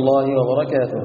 الله وبركاته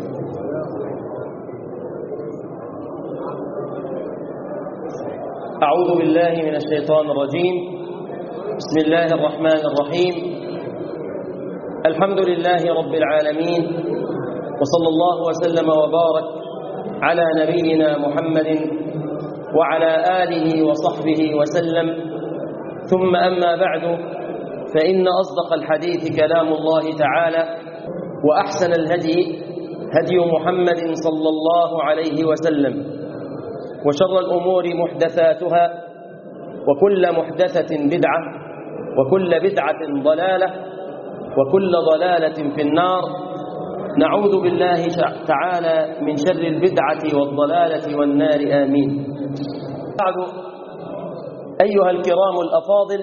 أعوذ بالله من الشيطان الرجيم بسم الله الرحمن الرحيم الحمد لله رب العالمين وصلى الله وسلم وبارك على نبينا محمد وعلى آله وصحبه وسلم ثم أما بعد فإن أصدق الحديث كلام الله تعالى وأحسن الهدي هدي محمد صلى الله عليه وسلم وشر الأمور محدثاتها وكل محدثة بدعة وكل بدعة ضلالة وكل ضلالة في النار نعوذ بالله تعالى من شر البدعة والضلالة والنار آمين بعد أيها الكرام الأفاضل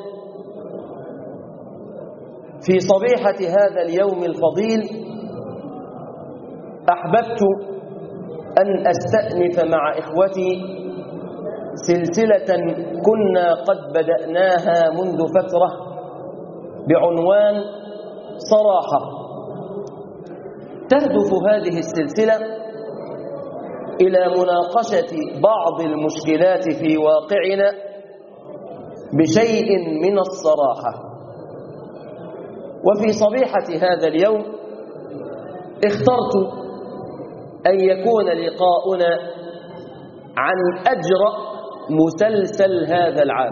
في صبيحة هذا اليوم الفضيل أحببت أن أستأنف مع إخوتي سلسلة كنا قد بدأناها منذ فترة بعنوان صراحة تهدف هذه السلسلة إلى مناقشة بعض المشكلات في واقعنا بشيء من الصراحة وفي صبيحة هذا اليوم اخترت أن يكون لقاؤنا عن أجرأ مسلسل هذا العام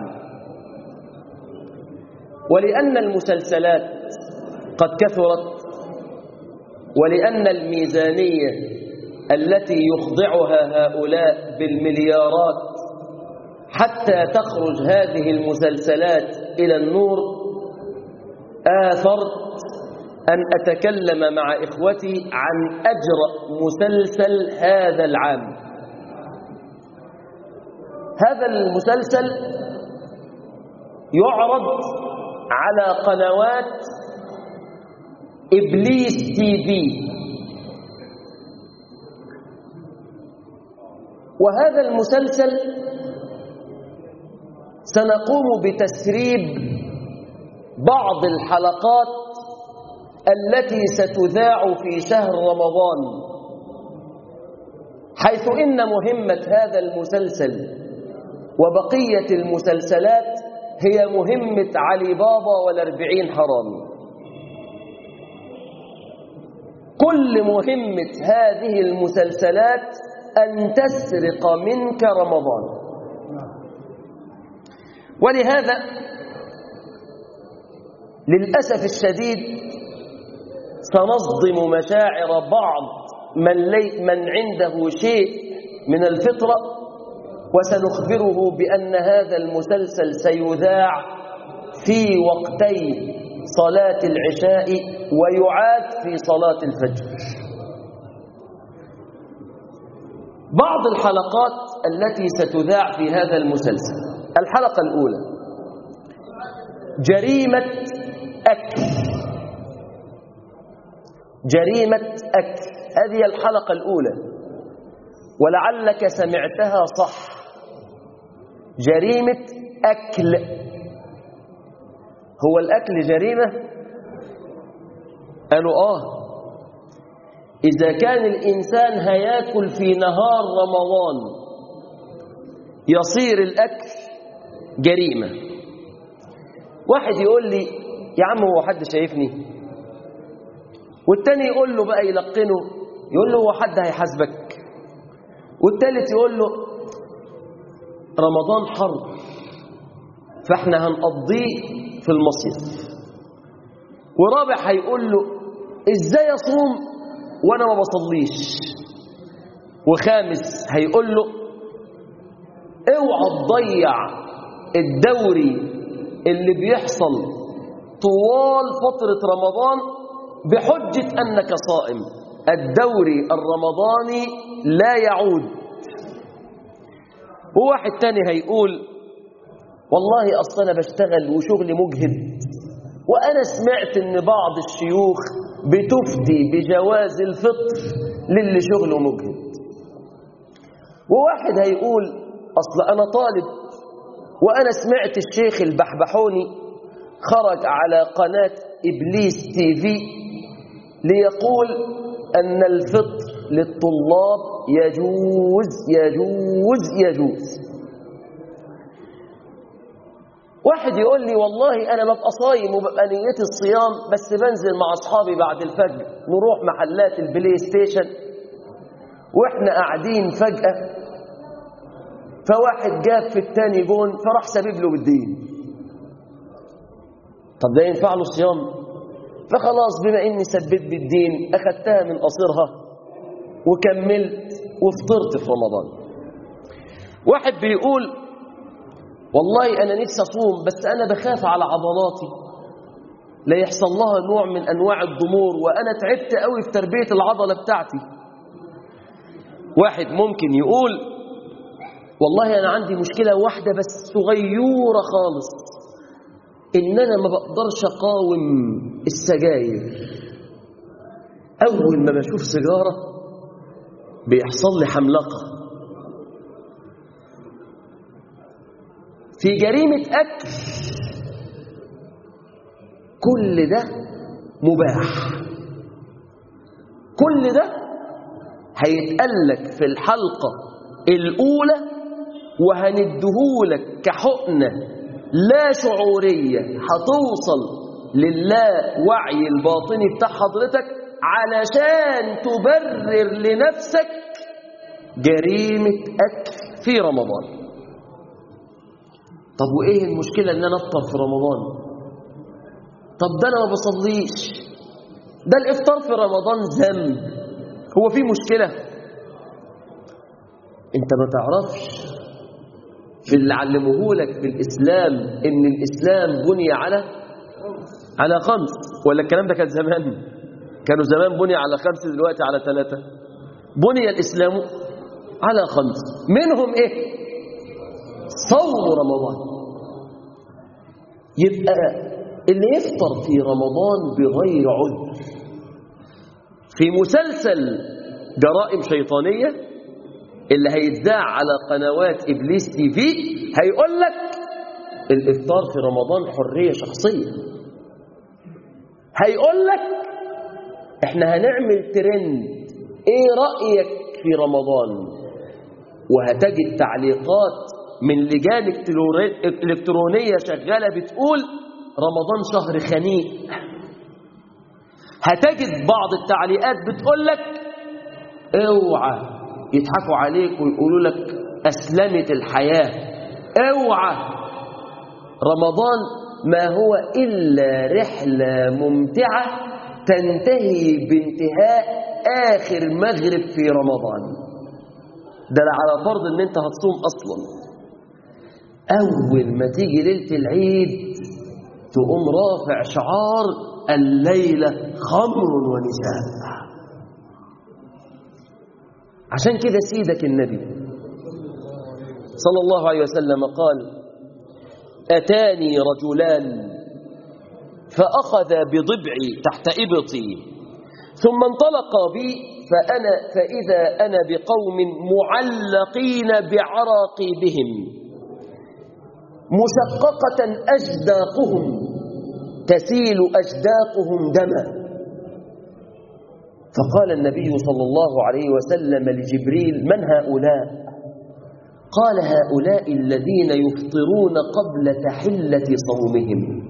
ولأن المسلسلات قد كثرت ولأن الميزانية التي يخضعها هؤلاء بالمليارات حتى تخرج هذه المسلسلات إلى النور آثرت أن أتكلم مع إخوتي عن أجرأ مسلسل هذا العام هذا المسلسل يعرض على قنوات إبليس تي في وهذا المسلسل سنقوم بتسريب بعض الحلقات التي ستذاع في شهر رمضان حيث إن مهمة هذا المسلسل وبقية المسلسلات هي مهمة علي بابا والأربعين حرام كل مهمة هذه المسلسلات أن تسرق منك رمضان ولهذا للأسف الشديد سنصدم مشاعر بعض من, لي من عنده شيء من الفطرة وسنخبره بأن هذا المسلسل سيذاع في وقتي صلاة العشاء ويعاد في صلاة الفجر بعض الحلقات التي ستذاع في هذا المسلسل الحلقة الأولى جريمة أكل جريمة أكل هذه الحلقة الأولى ولعلك سمعتها صح جريمة أكل هو الأكل جريمة قالوا آه إذا كان الإنسان هياكل في نهار رمضان يصير الأكل جريمة واحد يقول لي يا عم هو حد شايفني والتاني يقول له بقى يلقنه يقول له هو حد هيحاسبك والتالت يقول له رمضان حر فاحنا هنقضيه في المصيف ورابع هيقول له ازاي اصوم وانا ما بصليش وخامس هيقول له اوعى تضيع الدوري اللي بيحصل طوال فترة رمضان بحجة أنك صائم الدوري الرمضاني لا يعود وواحد تاني هيقول والله أصلا أنا بشتغل وشغلي مجهد وأنا سمعت أن بعض الشيوخ بتفتي بجواز الفطر للي شغله مجهد وواحد هيقول أصل أنا طالب وأنا سمعت الشيخ البحبحوني خرج على قناة إبليس تي في ليقول أن الفطر للطلاب يجوز يجوز يجوز واحد يقول لي والله أنا ببقى صايم وببقى نيتي الصيام بس بنزل مع أصحابي بعد الفجر نروح محلات البلاي ستيشن وإحنا قاعدين فجأة فواحد جاب في التاني جون فراح سبب له بالدين طب ده ينفع له الصيام فخلاص بما اني سببت بالدين اخدتها من قصرها وكملت وفطرت في رمضان واحد بيقول والله انا نفسي اصوم بس انا بخاف على عضلاتي لا يحصل لها نوع من انواع الضمور وانا تعبت قوي في تربيه العضله بتاعتي واحد ممكن يقول والله انا عندي مشكله واحده بس صغيره خالص ان انا ما بقدرش اقاوم السجاير اول ما بشوف سيجاره بيحصل لي حملقه في جريمه اكل كل ده مباح كل ده هيتقلك في الحلقه الاولى وهندهولك كحقنه لا شعورية هتوصل لله وعي الباطني بتاع حضرتك علشان تبرر لنفسك جريمة أكل في رمضان طب وإيه المشكلة إن أنا أفطر في رمضان طب ده أنا ما بصليش ده الإفطار في رمضان ذنب هو في مشكلة أنت ما تعرفش في اللي علموه لك في الإسلام إن الإسلام بني على على خمس ولا الكلام ده كان زمان كانوا زمان بني على خمس دلوقتي على ثلاثة بني الإسلام على خمس منهم إيه صوم رمضان يبقى اللي يفطر في رمضان بغير عذر في مسلسل جرائم شيطانيه اللي هيتذاع على قنوات إبليس تي في هيقول لك الإفطار في رمضان حرية شخصية هيقول لك احنا هنعمل ترند ايه رأيك في رمضان وهتجد تعليقات من لجان إلكترونية شغالة بتقول رمضان شهر خنيق هتجد بعض التعليقات بتقول لك اوعى يضحكوا عليك ويقولوا لك أسلمت الحياة اوعى رمضان ما هو إلا رحلة ممتعة تنتهي بانتهاء آخر مغرب في رمضان ده على فرض ان انت هتصوم اصلا اول ما تيجي ليله العيد تقوم رافع شعار الليله خمر ونساء عشان كده سيدك النبي صلى الله عليه وسلم قال أتاني رجلان فأخذ بضبعي تحت إبطي ثم انطلقا بي فأنا فإذا أنا بقوم معلقين بعراقيبهم مشققة أجداقهم تسيل أجداقهم دما فقال النبي صلى الله عليه وسلم لجبريل من هؤلاء قال هؤلاء الذين يفطرون قبل تحلة صومهم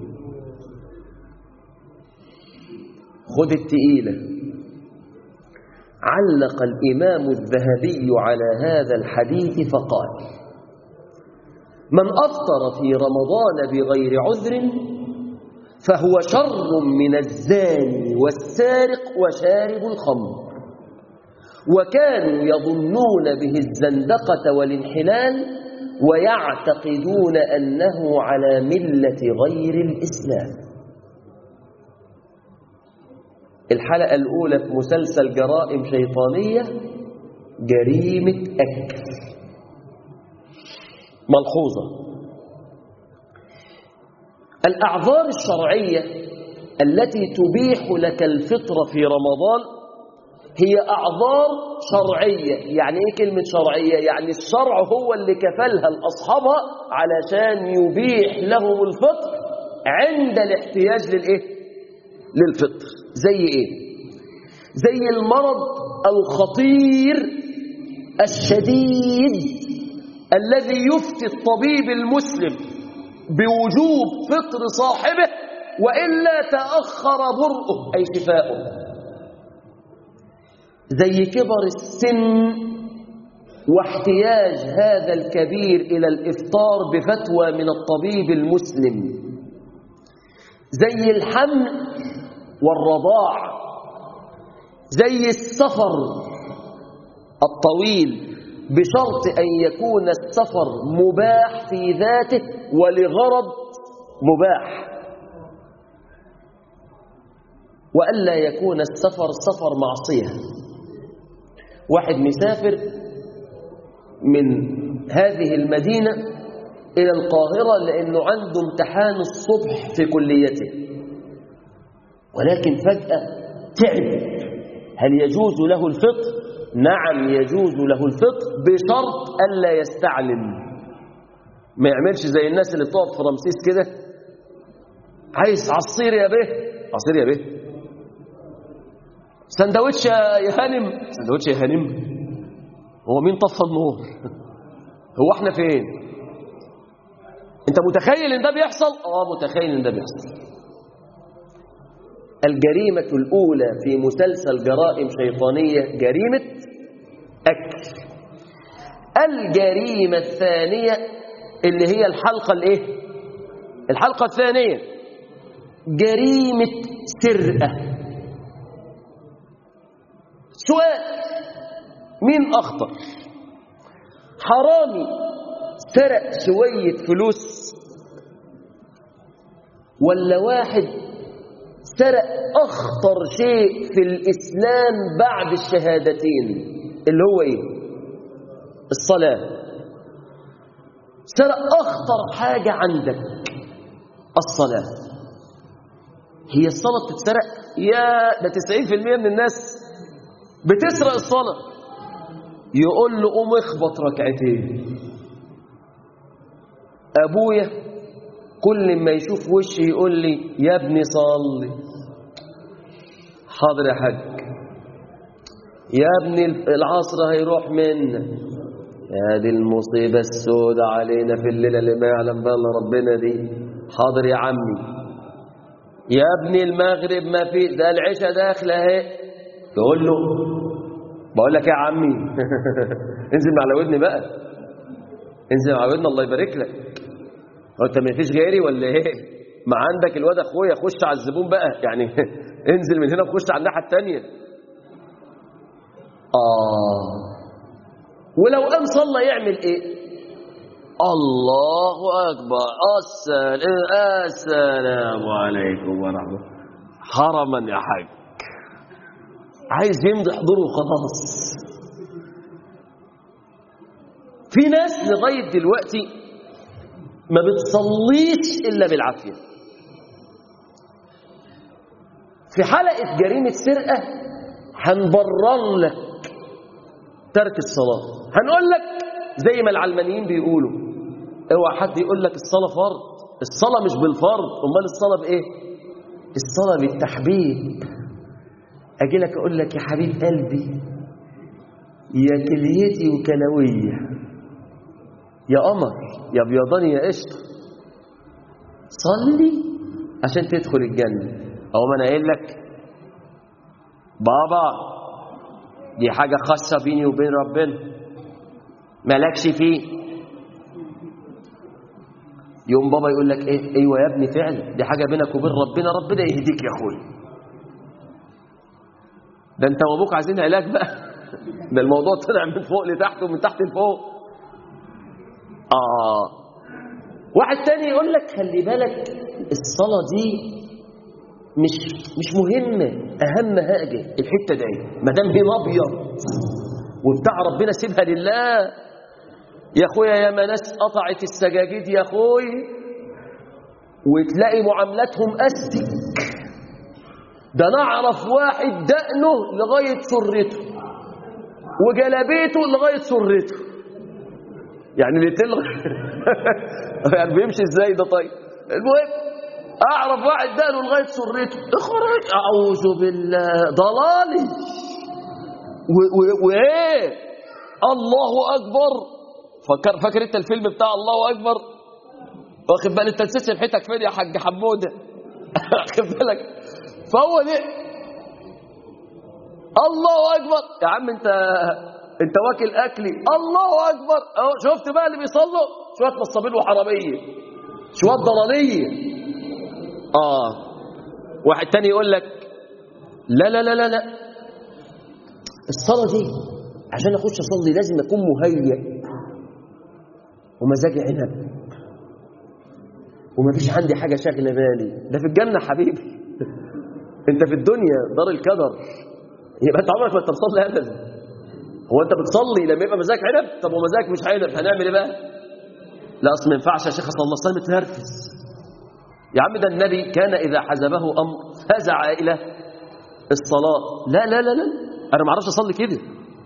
خذ التئيلة علق الإمام الذهبي على هذا الحديث فقال من أفطر في رمضان بغير عذر فهو شر من الزاني والسارق وشارب الخمر وكانوا يظنون به الزندقة والانحلال ويعتقدون أنه على ملة غير الإسلام الحلقة الأولى في مسلسل جرائم شيطانية جريمة أكل ملحوظة الأعذار الشرعية التي تبيح لك الفطر في رمضان هي أعذار شرعية يعني إيه كلمة شرعية؟ يعني الشرع هو اللي كفلها لأصحابها علشان يبيح لهم الفطر عند الاحتياج للإيه؟ للفطر زي إيه؟ زي المرض الخطير الشديد الذي يفتي الطبيب المسلم بوجوب فطر صاحبه وإلا تأخر برؤه أي شفاؤه زي كبر السن واحتياج هذا الكبير إلى الإفطار بفتوى من الطبيب المسلم زي الحمل والرضاع زي السفر الطويل بشرط أن يكون السفر مباح في ذاته ولغرض مباح وألا يكون السفر سفر معصية واحد مسافر من هذه المدينة إلى القاهرة لأنه عنده امتحان الصبح في كليته ولكن فجأة تعب هل يجوز له الفطر؟ نعم يجوز له الفطر بشرط ألا يستعلم ما يعملش زي الناس اللي بتقف في رمسيس كده عايز عصير يا به عصير يا به سندوتش يا هانم سندوتش يا هانم هو مين طفى النور هو احنا فين انت متخيل ان ده بيحصل اه متخيل ان ده بيحصل الجريمة الأولى في مسلسل جرائم شيطانية جريمة أكل الجريمة الثانية اللي هي الحلقة الايه الحلقة الثانية جريمة سرقة سؤال مين أخطر حرامي سرق شوية فلوس ولا واحد سرق أخطر شيء في الإسلام بعد الشهادتين اللي هو إيه الصلاة سرق أخطر حاجة عندك الصلاة هي الصلاة بتتسرق يا ده 90% من الناس بتسرق الصلاة يقول له قوم اخبط ركعتين أبويا كل ما يشوف وشي يقول لي يا ابني صلي حاضر يا حاج يا ابني العصر هيروح منك يا دي المصيبة السوداء علينا في الليلة اللي ما يعلم بها الا ربنا دي حاضر يا عمي يا ابني المغرب ما في ده العشاء داخله اهي تقول له بقول لك يا عمي انزل على ودني بقى انزل على ودني الله يبارك لك هو انت ما فيش غيري ولا ايه ما عندك الواد اخويا خش على الزبون بقى يعني انزل من هنا وخش على الناحيه الثانيه اه ولو قام صلى يعمل ايه الله اكبر السلام السلام عليكم ورحمه الله حرما يا حاج عايز يمضي حضوره وخلاص في ناس لغايه دلوقتي ما بتصليش الا بالعافيه في حلقه جريمه سرقه هنبرر لك ترك الصلاه هنقول لك زي ما العلمانيين بيقولوا اوعى حد يقول لك الصلاه فرض الصلاه مش بالفرض امال الصلاه بايه الصلاه بالتحبيب اجي لك اقول لك يا حبيب قلبي يا كليتي وكلويه يا قمر يا بيضاني يا قشطه صلي عشان تدخل الجنه او ما انا قايل لك بابا دي حاجه خاصه بيني وبين ربنا مالكش فيه يوم بابا يقول لك ايه ايوه يا ابني فعلا دي حاجه بينك وبين ربنا ربنا يهديك يا اخويا ده انت وابوك عايزين علاج بقى ده الموضوع طلع من فوق لتحت ومن تحت لفوق اه واحد تاني يقول لك خلي بالك الصلاه دي مش مش مهمه اهم حاجه الحته دي ما دام هي ابيض وبتاع ربنا سيبها لله يا اخويا يا ما ناس قطعت السجاجيد يا اخوي وتلاقي معاملاتهم استك ده نعرف واحد دقنه لغايه سرته وجلابيته لغايه سرته يعني الاثنين يعني بيمشي ازاي ده طيب المهم اعرف واحد دقنه لغايه سرته اخرج اعوذ بالله ضلالي و- و- وايه الله اكبر فكر فاكر انت الفيلم بتاع الله اكبر واخد بالك انت نسيت سبحتك فين يا حاج حموده واخد بالك فهو ده الله اكبر يا عم انت انت واكل اكلي الله اكبر اهو شفت بقى اللي بيصلوا شويه نصابين وحراميه شويه ضلاليه اه واحد تاني يقول لك لا لا لا لا لا الصلاه دي عشان اخش اصلي لازم اكون مهيئ ومزاجي عنب ومفيش عندي حاجه شاغله بالي ده في الجنه حبيبي انت في الدنيا دار القدر يبقى انت عمرك ما انت بتصلي ابدا هو انت بتصلي لما يبقى مزاجك عنب طب ومزاجك مش عنب هنعمل ايه بقى لا اصل ما ينفعش يا شيخ صلى الله عليه وسلم تنرفز يا عم ده النبي كان اذا حزبه امر فزع الى الصلاه لا لا لا لا انا ما اعرفش اصلي كده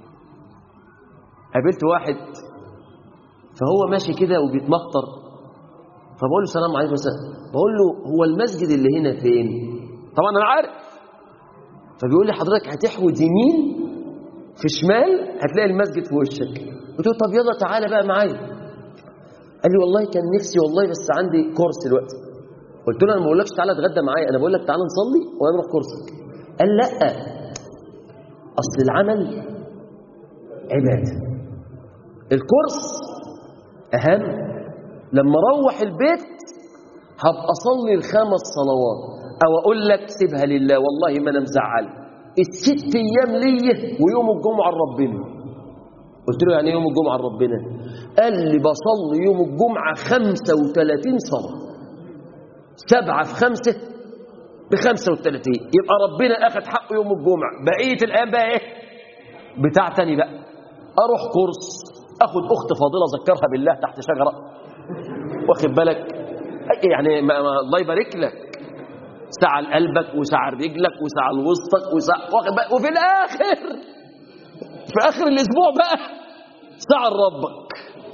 قابلت واحد فهو ماشي كده وبيتمخطر فبقول له السلام عليكم وسلم بقول له هو المسجد اللي هنا فين طبعا انا عارف فبيقول لي حضرتك هتحود يمين في شمال هتلاقي المسجد في وشك قلت له طب يلا تعالى بقى معايا قال لي والله كان نفسي والله بس عندي كورس دلوقتي قلت له انا ما بقولكش تعالى اتغدى معايا انا بقول لك تعالى نصلي وانا نروح كورسك قال لا اصل العمل عباده الكورس اهم لما اروح البيت هبقى اصلي الخمس صلوات او اقول لك سيبها لله والله ما انا مزعل الست ايام ليه ويوم الجمعه لربنا قلت له يعني إيه يوم الجمعه لربنا قال لي بصلي يوم الجمعه 35 صلاه سبعه في خمسه ب 35 يبقى ربنا اخذ حقه يوم الجمعه بقيه الايام بقى ايه بتاع تاني بقى اروح كورس اخد اخت فاضله اذكرها بالله تحت شجره واخد بالك يعني ما ما الله يبارك لك ساعة لقلبك وساعة لرجلك وساعة لوسطك وساعة واخد بالك وفي الآخر في آخر الأسبوع بقى ساعة لربك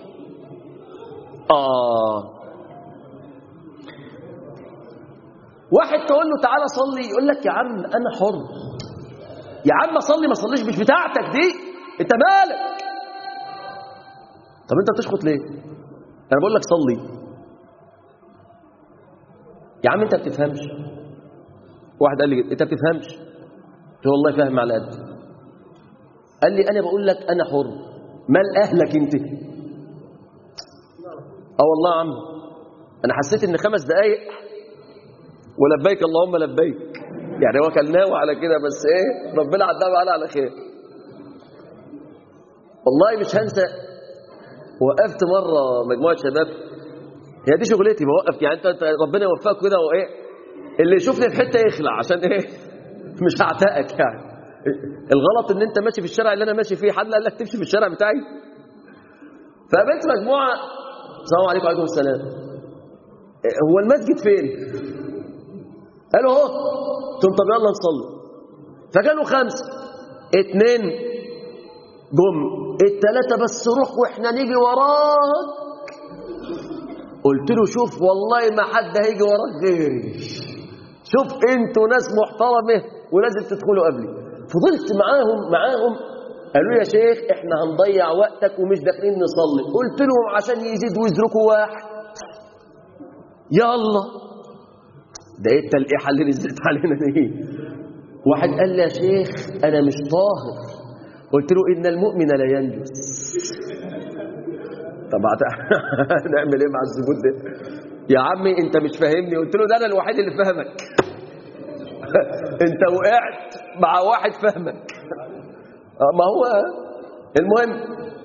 آه واحد تقول له تعالى صلي يقول لك يا عم أنا حر يا عم صلي ما صليش مش بتاعتك دي أنت مالك طب أنت بتشخط ليه؟ أنا بقول لك صلي يا عم انت بتفهمش واحد قال لي انت بتفهمش قلت له والله فاهم على قد قال لي انا بقول لك انا حر مال اهلك انت اه والله يا عم انا حسيت ان خمس دقايق ولبيك اللهم لبيك يعني هو كان ناوي على كده بس ايه ربنا عدها معانا على خير والله مش هنسى وقفت مره مجموعه شباب هي دي شغلتي بوقف يعني انت, انت ربنا يوفقك كده وايه اللي يشوفني في حته يخلع عشان ايه مش هعتقك يعني الغلط ان انت ماشي في الشارع اللي انا ماشي فيه حد قال لك تمشي في الشارع بتاعي فقابلت مجموعه السلام عليكم وعليكم السلام هو المسجد فين قالوا اهو قلت لهم طب يلا نصلي فكانوا خمسه اتنين جم التلاته بس روح واحنا نيجي وراك قلت له شوف والله ما حد هيجي وراك غيري شوف انتوا ناس محترمه ولازم تدخلوا قبلي فضلت معاهم معاهم قالوا لي يا شيخ احنا هنضيع وقتك ومش داخلين نصلي قلت لهم عشان يزيد وزركم واحد يلا ده ايه التلقيحه اللي نزلت علينا دي واحد قال لي يا شيخ انا مش طاهر قلت له ان المؤمن لا ينجس طب هنعمل ايه مع الزبون ده يا عمي انت مش فاهمني قلت له ده انا الوحيد اللي فاهمك انت وقعت مع واحد فاهمك ما هو المهم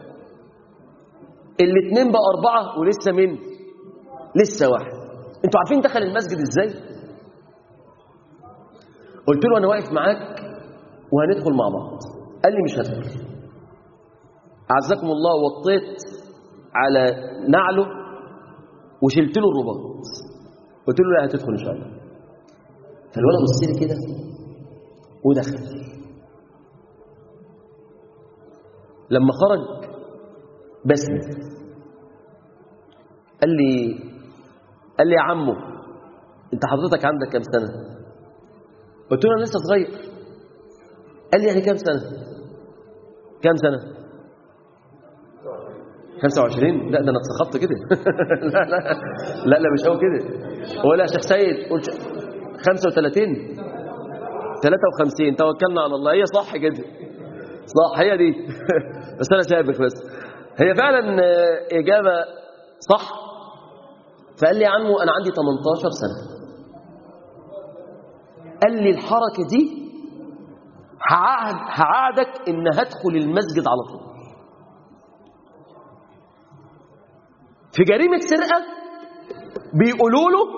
الاثنين بقى اربعه ولسه من لسه واحد انتوا عارفين دخل المسجد ازاي قلت له انا واقف معاك وهندخل مع بعض قال لي مش هدخل اعزكم الله وطيت على نعله وشلت له الرباط قلت له لا هتدخل ان شاء الله فالولد بص لي كده ودخل لما خرج بسم قال لي قال لي يا عمو انت حضرتك عندك كام سنة قلت له انا لسه صغير قال لي يعني كام سنة كام سنة 25 لا ده انا اتسخطت كده لا لا لا لا مش قوي كده ولا يا شيخ سيد قلت 35 53 توكلنا على الله هي صح كده صح هي دي بس انا شابك بس هي فعلا اجابه صح فقال لي يا عمو انا عندي 18 سنه قال لي الحركه دي هعهد هعهدك ان هدخل المسجد على طول في جريمة سرقة بيقولوا له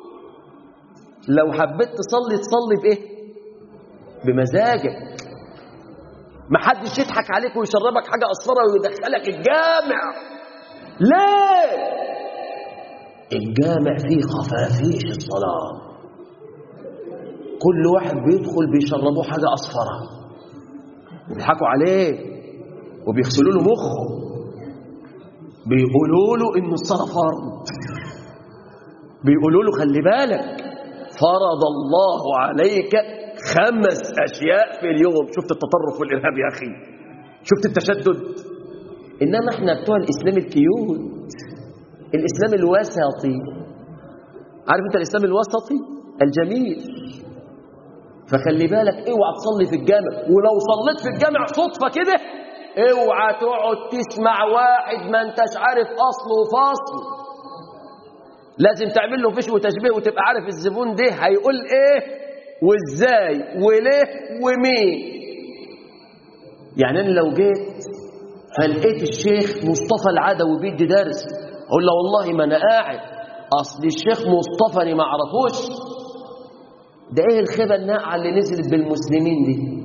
لو حبيت تصلي تصلي بإيه بمزاجك ما حدش يضحك عليك ويشربك حاجة أصفرة ويدخلك الجامع لا الجامع فيه خفافيش الصلاة كل واحد بيدخل بيشربوه حاجة أصفرة بيضحكوا عليه وبيغسلوا له مخه بيقولوا له إن الصلاة فرض بيقولوا له خلي بالك فرض الله عليك خمس أشياء في اليوم شفت التطرف والإرهاب يا أخي شفت التشدد إنما إحنا بتوع الإسلام الكيوت الإسلام الوسطي عارف أنت الإسلام الوسطي الجميل فخلي بالك اوعى تصلي في الجامع ولو صليت في الجامع صدفة كده اوعى تقعد تسمع واحد ما انتش عارف اصله وفصل لازم تعمل له فيش وتشبيه وتبقى عارف الزبون ده هيقول ايه وازاي وليه ومين يعني انا لو جيت فلقيت الشيخ مصطفى العدوي بيدي درس اقول له والله ما انا قاعد اصل الشيخ مصطفى انا ما اعرفوش ده ايه الخيبه الناقعه اللي نزلت بالمسلمين دي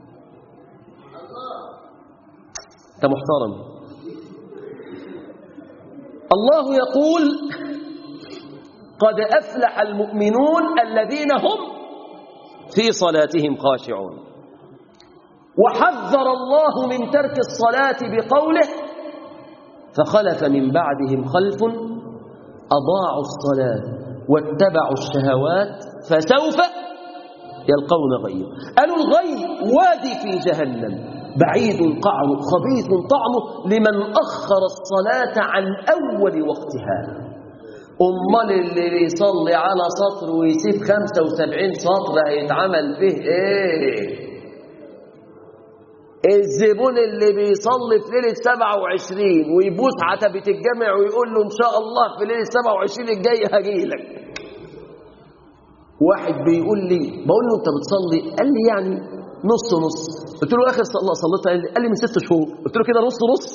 انت محترم الله يقول قد افلح المؤمنون الذين هم في صلاتهم خاشعون وحذر الله من ترك الصلاه بقوله فخلف من بعدهم خلف اضاعوا الصلاه واتبعوا الشهوات فسوف يلقون غيا قالوا الغي وادي في جهنم بعيد قعر خبيث طعمه لمن أخر الصلاة عن أول وقتها أمال اللي بيصلي على سطر ويسيب 75 سطر هيتعمل فيه إيه الزبون اللي بيصلي في ليلة 27 ويبوس عتبة الجامع ويقول له إن شاء الله في ليلة 27 الجاي هجيلك واحد بيقول لي بقول له أنت بتصلي قال لي يعني نص نص قلت له اخر صلاه صليتها قال لي من ست شهور قلت له كده نص نص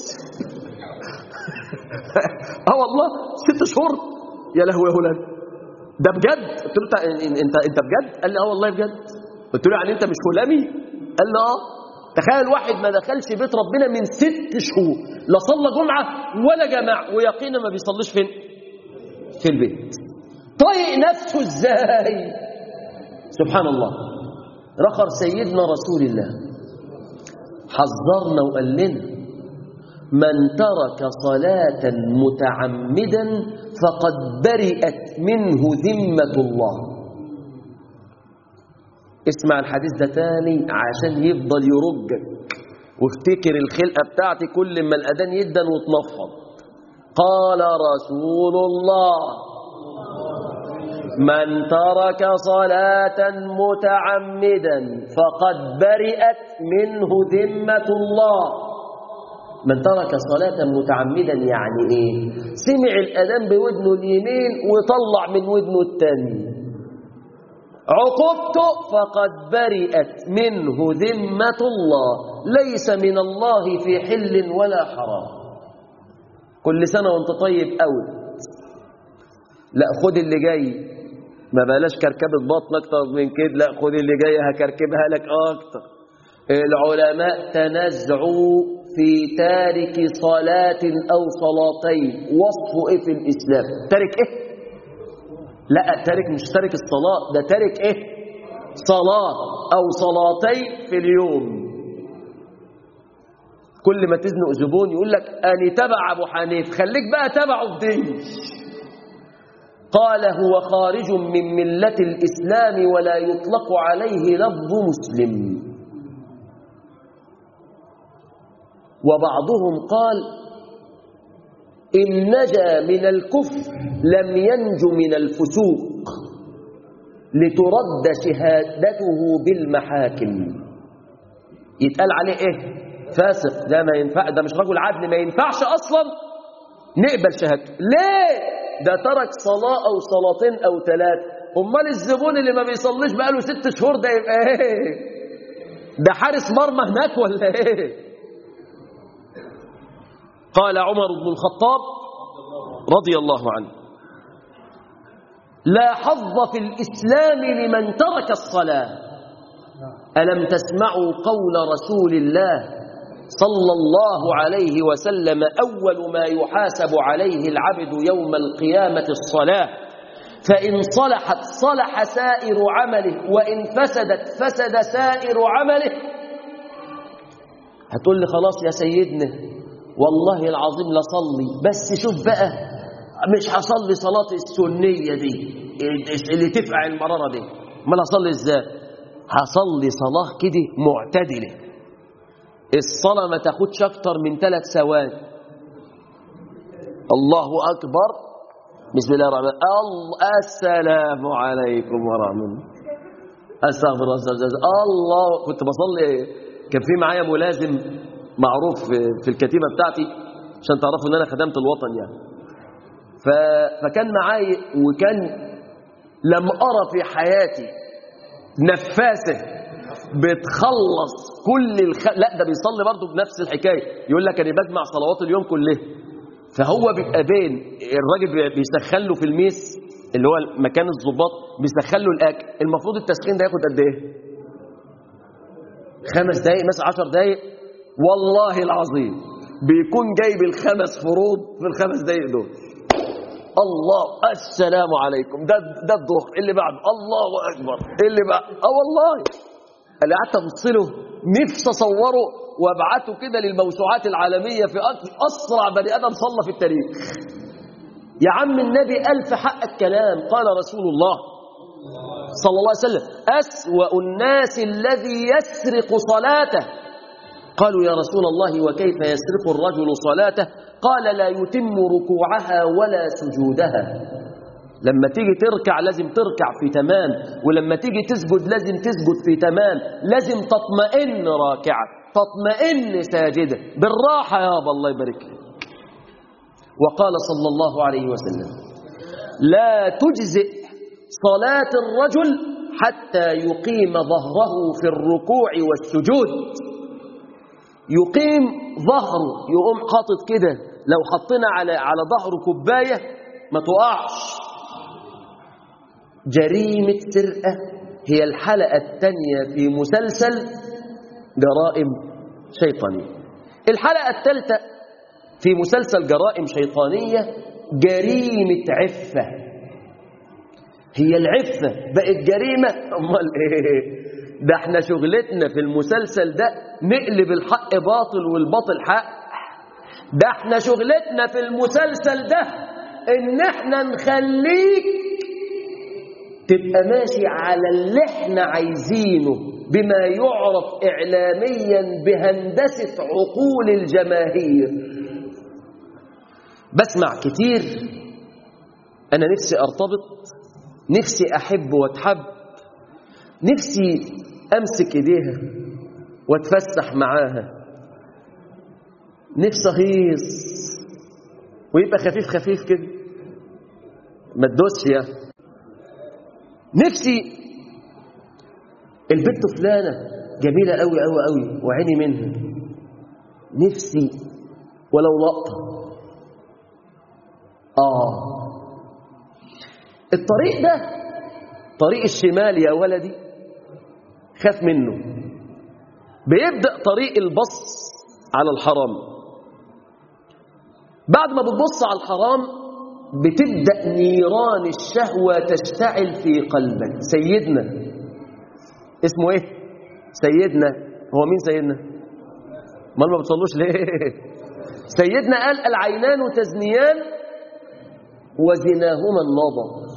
اه والله ست شهور يا لهوي يا هلال ده بجد قلت له انت انت انت بجد قال لي اه والله بجد قلت له يعني انت مش هلامي قال لي اه تخيل واحد ما دخلش بيت ربنا من ست شهور لا صلى جمعه ولا جماعه ويقينا ما بيصليش فين في البيت طيق نفسه ازاي سبحان الله رخر سيدنا رسول الله حذرنا وقال لنا من ترك صلاة متعمدا فقد برئت منه ذمة الله اسمع الحديث ده تاني عشان يفضل يرجك وافتكر الخلقة بتاعتي كل ما الأذان يدن وتنفض قال رسول الله من ترك صلاة متعمدا فقد برئت منه ذمة الله من ترك صلاة متعمدا يعني ايه سمع الأذان بودنه اليمين وطلع من ودنه التاني عقوبته فقد برئت منه ذمة الله ليس من الله في حل ولا حرام كل سنة وانت طيب قوي لا خد اللي جاي ما بلاش كركبة بطن أكتر من كده لا خد اللي جاي هكركبها لك أكتر العلماء تنازعوا في تارك صلاة أو صلاتين وصفه إيه في الإسلام تارك إيه؟ لا تارك مش تارك الصلاة ده تارك إيه؟ صلاة أو صلاتين في اليوم كل ما تزنق زبون يقول لك أنا تبع أبو حنيف خليك بقى تبعه في دي قال هو خارج من ملة الإسلام ولا يطلق عليه لفظ مسلم وبعضهم قال إن نجا من الكفر لم ينج من الفسوق لترد شهادته بالمحاكم يتقال عليه ايه فاسق ده ما ينفع ده مش رجل عدل ما ينفعش اصلا نقبل شهادته ليه ده ترك صلاة او صلاتين او ثلاث امال الزبون اللي ما بيصليش بقاله ست شهور ده يبقى ايه ده حارس مرمى هناك ولا ايه قال عمر بن الخطاب رضي الله عنه لا حظ في الإسلام لمن ترك الصلاة ألم تسمعوا قول رسول الله صلى الله عليه وسلم أول ما يحاسب عليه العبد يوم القيامة الصلاة فإن صلحت صلح سائر عمله وإن فسدت فسد سائر عمله هتقول لي خلاص يا سيدنا والله العظيم لصلي بس شوف بقى مش هصلي صلاة السنية دي اللي تفقع المرارة دي امال هصلي ازاي هصلي صلاة كده معتدلة الصلاة ما تاخدش اكتر من ثلاث ثواني الله اكبر بسم الله الرحمن الله السلام عليكم ورحمة الله استغفر الله استغفر الله الله كنت بصلي كان في معايا ملازم معروف في الكتيبة بتاعتي عشان تعرفوا ان انا خدمت الوطن يعني ف... فكان معايا وكان لم ارى في حياتي نفاسه بتخلص كل الخ... لا ده بيصلي برضه بنفس الحكايه يقول لك انا بجمع صلوات اليوم كلها فهو بيبقى بين الراجل بيسخن له في الميس اللي هو مكان الضباط بيسخن له الاكل المفروض التسخين ده ياخد قد ايه خمس دقايق مثلا 10 دقايق والله العظيم بيكون جايب الخمس فروض في الخمس دقايق دول الله السلام عليكم ده ده الظهر اللي بعده الله اكبر اللي بعد اه والله اللي قعدت ابص له نفسي اصوره وابعته كده للموسوعات العالميه في اسرع بني ادم صلى في التاريخ يا عم النبي قال في حق الكلام قال رسول الله صلى الله عليه وسلم اسوا الناس الذي يسرق صلاته قالوا يا رسول الله وكيف يسرق الرجل صلاته قال لا يتم ركوعها ولا سجودها لما تيجي تركع لازم تركع في تمام ولما تيجي تسجد لازم تسجد في تمام لازم تطمئن راكعة تطمئن ساجدة بالراحة يابا الله يبارك لك وقال صلى الله عليه وسلم لا تجزئ صلاة الرجل حتى يقيم ظهره في الركوع والسجود يقيم ظهره يقوم حاطط كده لو حطينا على على ظهره كوبايه ما تقعش جريمة سرقة هي الحلقة الثانية في مسلسل جرائم شيطانية الحلقة الثالثة في مسلسل جرائم شيطانية جريمة عفة هي العفة بقت جريمة أمال إيه ده احنا شغلتنا في المسلسل ده نقلب الحق باطل والباطل حق ده احنا شغلتنا في المسلسل ده ان احنا نخليك تبقى ماشي على اللي احنا عايزينه بما يعرف اعلاميا بهندسة عقول الجماهير بسمع كتير انا نفسي ارتبط نفسي احب واتحب نفسي امسك ايديها واتفسح معاها نفسي اهيص ويبقى خفيف خفيف كده ما تدوسش يا نفسي البنت فلانه جميله قوي قوي قوي وعيني منها نفسي ولو لقطه اه الطريق ده طريق الشمال يا ولدي خاف منه بيبدأ طريق البص على الحرام بعد ما بتبص على الحرام بتبدأ نيران الشهوة تشتعل في قلبك سيدنا اسمه ايه سيدنا هو مين سيدنا ما ما بتصلوش ليه سيدنا قال العينان تزنيان وزناهما النظر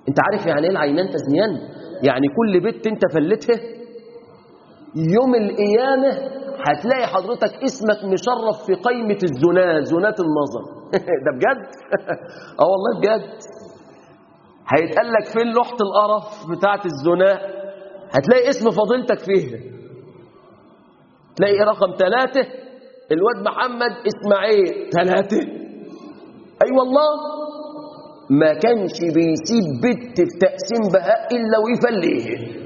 انت عارف يعني ايه العينان تزنيان يعني كل بنت انت فلتها يوم القيامة هتلاقي حضرتك اسمك مشرف في قائمة الزناة زناة النظر ده بجد اه والله بجد هيتقال لك فين لوحة القرف بتاعة الزناة هتلاقي اسم فضيلتك فيها تلاقي رقم ثلاثة الواد محمد اسماعيل ثلاثة أي أيوة والله ما كانش بيسيب بنت في تقسيم بهاء إلا ويفليه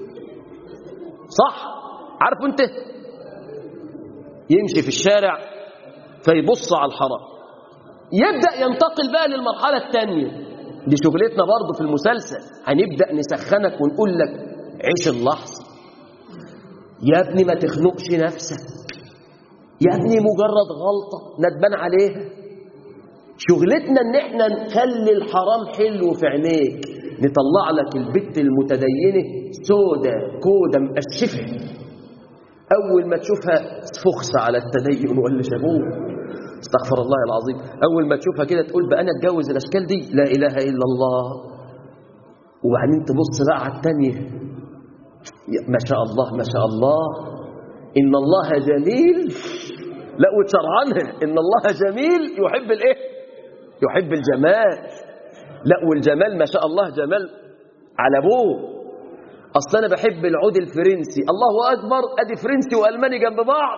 صح عارف انت يمشي في الشارع فيبص على الحرام يبدأ ينتقل بقى للمرحلة الثانية دي شغلتنا برضه في المسلسل هنبدأ نسخنك ونقول لك عيش اللحظة يا ابني ما تخنقش نفسك يا ابني مجرد غلطة ندمان عليها شغلتنا ان احنا نخلي الحرام حلو في عينيك نطلع لك البت المتدينة سودة كودة مقشفة أول ما تشوفها فخسة على التدين ولا شابوه استغفر الله العظيم أول ما تشوفها كده تقول بقى أنا أتجوز الأشكال دي لا إله إلا الله وبعدين تبص بقى على التانية ما شاء الله ما شاء الله إن الله جميل لا وتشرعنها إن الله جميل يحب الإيه يحب الجمال لا والجمال ما شاء الله جمال على أبوه أصل أنا بحب العود الفرنسي الله أكبر أدي فرنسي وألماني جنب بعض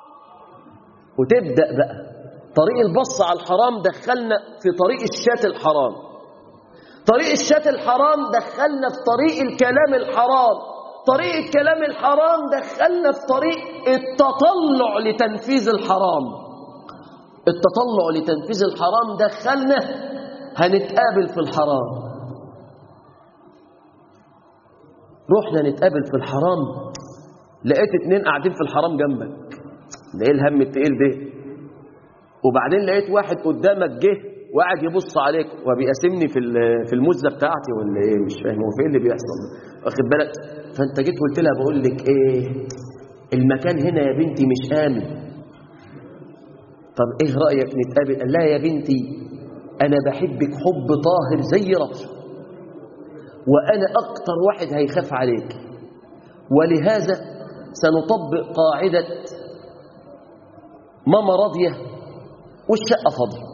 وتبدأ بقى طريق البص على الحرام دخلنا في طريق الشات الحرام طريق الشات الحرام دخلنا في طريق الكلام الحرام طريق الكلام الحرام دخلنا في طريق التطلع لتنفيذ الحرام التطلع لتنفيذ الحرام دخلنا هنتقابل في الحرام رحنا نتقابل في الحرام لقيت اتنين قاعدين في الحرام جنبك ده ايه الهم التقيل ده وبعدين لقيت واحد قدامك جه وقعد يبص عليك وبيقاسمني في في المزه بتاعتي ولا ايه مش فاهم هو فين اللي بيحصل واخد بالك فانت جيت قلت لها بقول لك ايه المكان هنا يا بنتي مش امن طب ايه رايك نتقابل قال لها يا بنتي انا بحبك حب طاهر زي رفض وأنا أكتر واحد هيخاف عليك ولهذا سنطبق قاعدة ماما راضية والشقة فاضية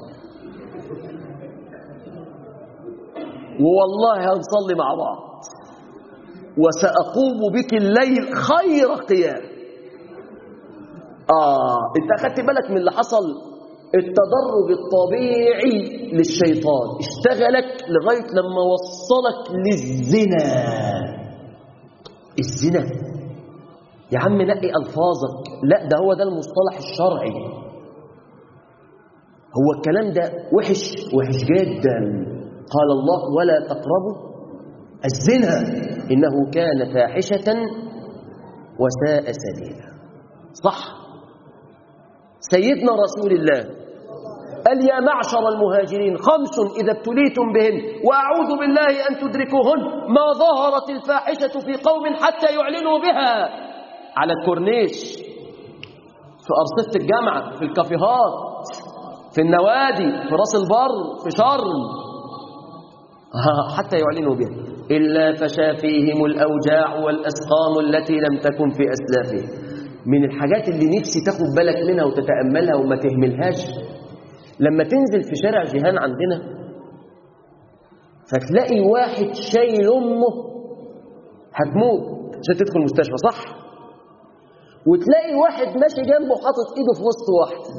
ووالله هنصلي مع بعض وسأقوم بك الليل خير قيام آه انت أخدت بالك من اللي حصل التدرج الطبيعي للشيطان اشتغلك لغاية لما وصلك للزنا الزنا يا عم نقي ألفاظك لا ده هو ده المصطلح الشرعي هو الكلام ده وحش وحش جدا قال الله ولا تقربوا الزنا إنه كان فاحشة وساء سبيلا صح سيدنا رسول الله قال يا معشر المهاجرين خمس إذا ابتليتم بهن وأعوذ بالله أن تدركوهن ما ظهرت الفاحشة في قوم حتى يعلنوا بها على الكورنيش في أرصفة الجامعة في الكافيهات في النوادي في راس البر في شرم حتى يعلنوا بها إلا فشا فيهم الأوجاع والأسقام التي لم تكن في أسلافهم من الحاجات اللي نفسي تاخد بالك منها وتتأملها وما تهملهاش لما تنزل في شارع جيهان عندنا فتلاقي واحد شايل أمه هتموت عشان تدخل المستشفى صح وتلاقي واحد ماشي جنبه حاطط ايده في وسط واحده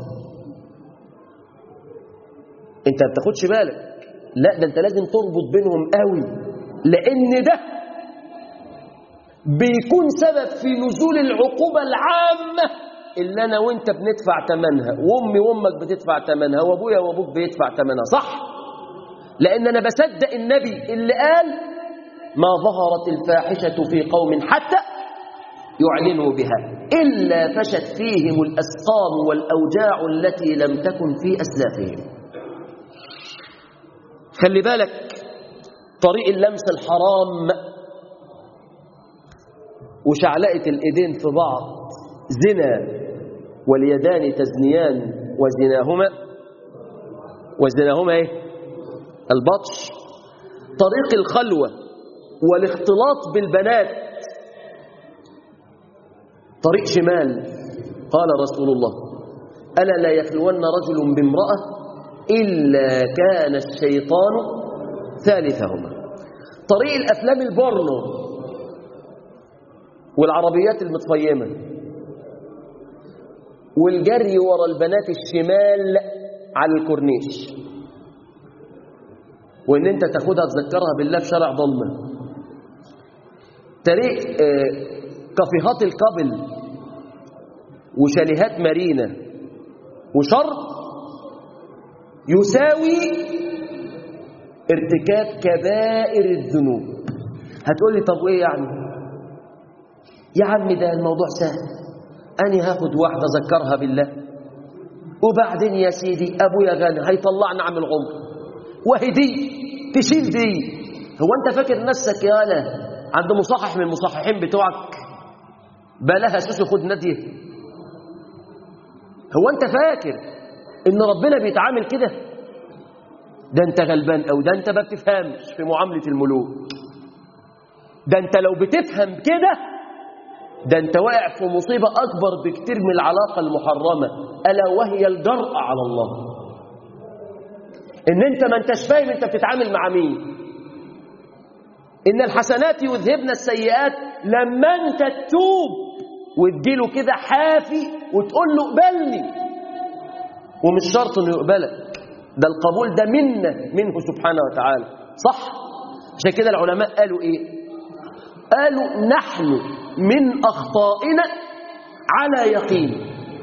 انت ما بتاخدش بالك لا ده انت لازم تربط بينهم قوي لان ده بيكون سبب في نزول العقوبة العامة اللي أنا وإنت بندفع ثمنها وأمي وأمك بتدفع ثمنها وأبويا وأبوك بيدفع ثمنها صح؟ لأن أنا بصدق النبي اللي قال ما ظهرت الفاحشة في قوم حتى يعلنوا بها إلا فشت فيهم الأسقام والأوجاع التي لم تكن في أسلافهم خلي بالك طريق اللمس الحرام وشعلقة الإيدين في بعض زنا واليدان تزنيان وزناهما وزناهما ايه البطش طريق الخلوة والاختلاط بالبنات طريق شمال قال رسول الله ألا لا يخلون رجل بامرأة إلا كان الشيطان ثالثهما طريق الأفلام البورنو والعربيات المتفيمة والجري ورا البنات الشمال على الكورنيش وان انت تاخدها تذكرها بالله في شارع ضلمه طريق آه، كافيهات القبل وشاليهات مارينا وشرط يساوي ارتكاب كبائر الذنوب هتقول لي طب وايه يعني يا عم ده الموضوع سهل أنا هاخد واحدة أذكرها بالله وبعدين يا سيدي أبويا غني هيطلعنا عم العمر وهي دي تشيل دي هو أنت فاكر نفسك يا أنا عند مصحح من المصححين بتوعك بلاها سوسي خد ناديه هو أنت فاكر إن ربنا بيتعامل كده ده أنت غلبان أو ده أنت ما بتفهمش في معاملة الملوك ده أنت لو بتفهم كده ده انت واقع في مصيبة أكبر بكتير من العلاقة المحرمة ألا وهي الجرأة على الله إن أنت ما أنتش فاهم أنت بتتعامل مع مين إن الحسنات يذهبن السيئات لما أنت تتوب وتديله كده حافي وتقول له اقبلني ومش شرط إنه يقبلك ده القبول ده منه منه سبحانه وتعالى صح عشان كده العلماء قالوا إيه قالوا نحن من أخطائنا على يقين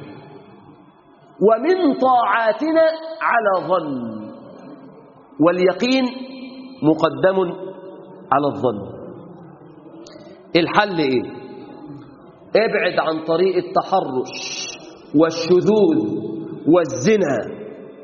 ومن طاعاتنا على ظن واليقين مقدم على الظن الحل ايه ابعد عن طريق التحرش والشذوذ والزنا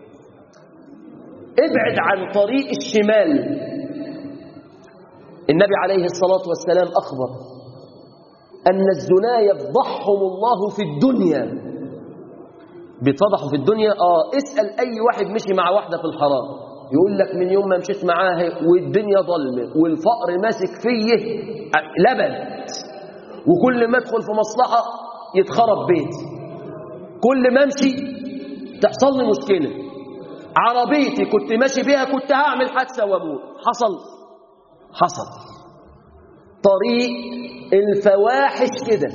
ابعد عن طريق الشمال النبي عليه الصلاة والسلام أخبر أن الزنا يفضحهم الله في الدنيا بيتفضحوا في الدنيا آه اسأل أي واحد مشي مع واحدة في الحرام يقول لك من يوم ما مشيت معاها والدنيا ظلمة والفقر ماسك فيه لبن وكل ما ادخل في مصلحة يتخرب بيتي كل ما امشي تحصل لي مشكلة عربيتي كنت ماشي بيها كنت هعمل حادثة واموت حصل حصل طريق الفواحش كده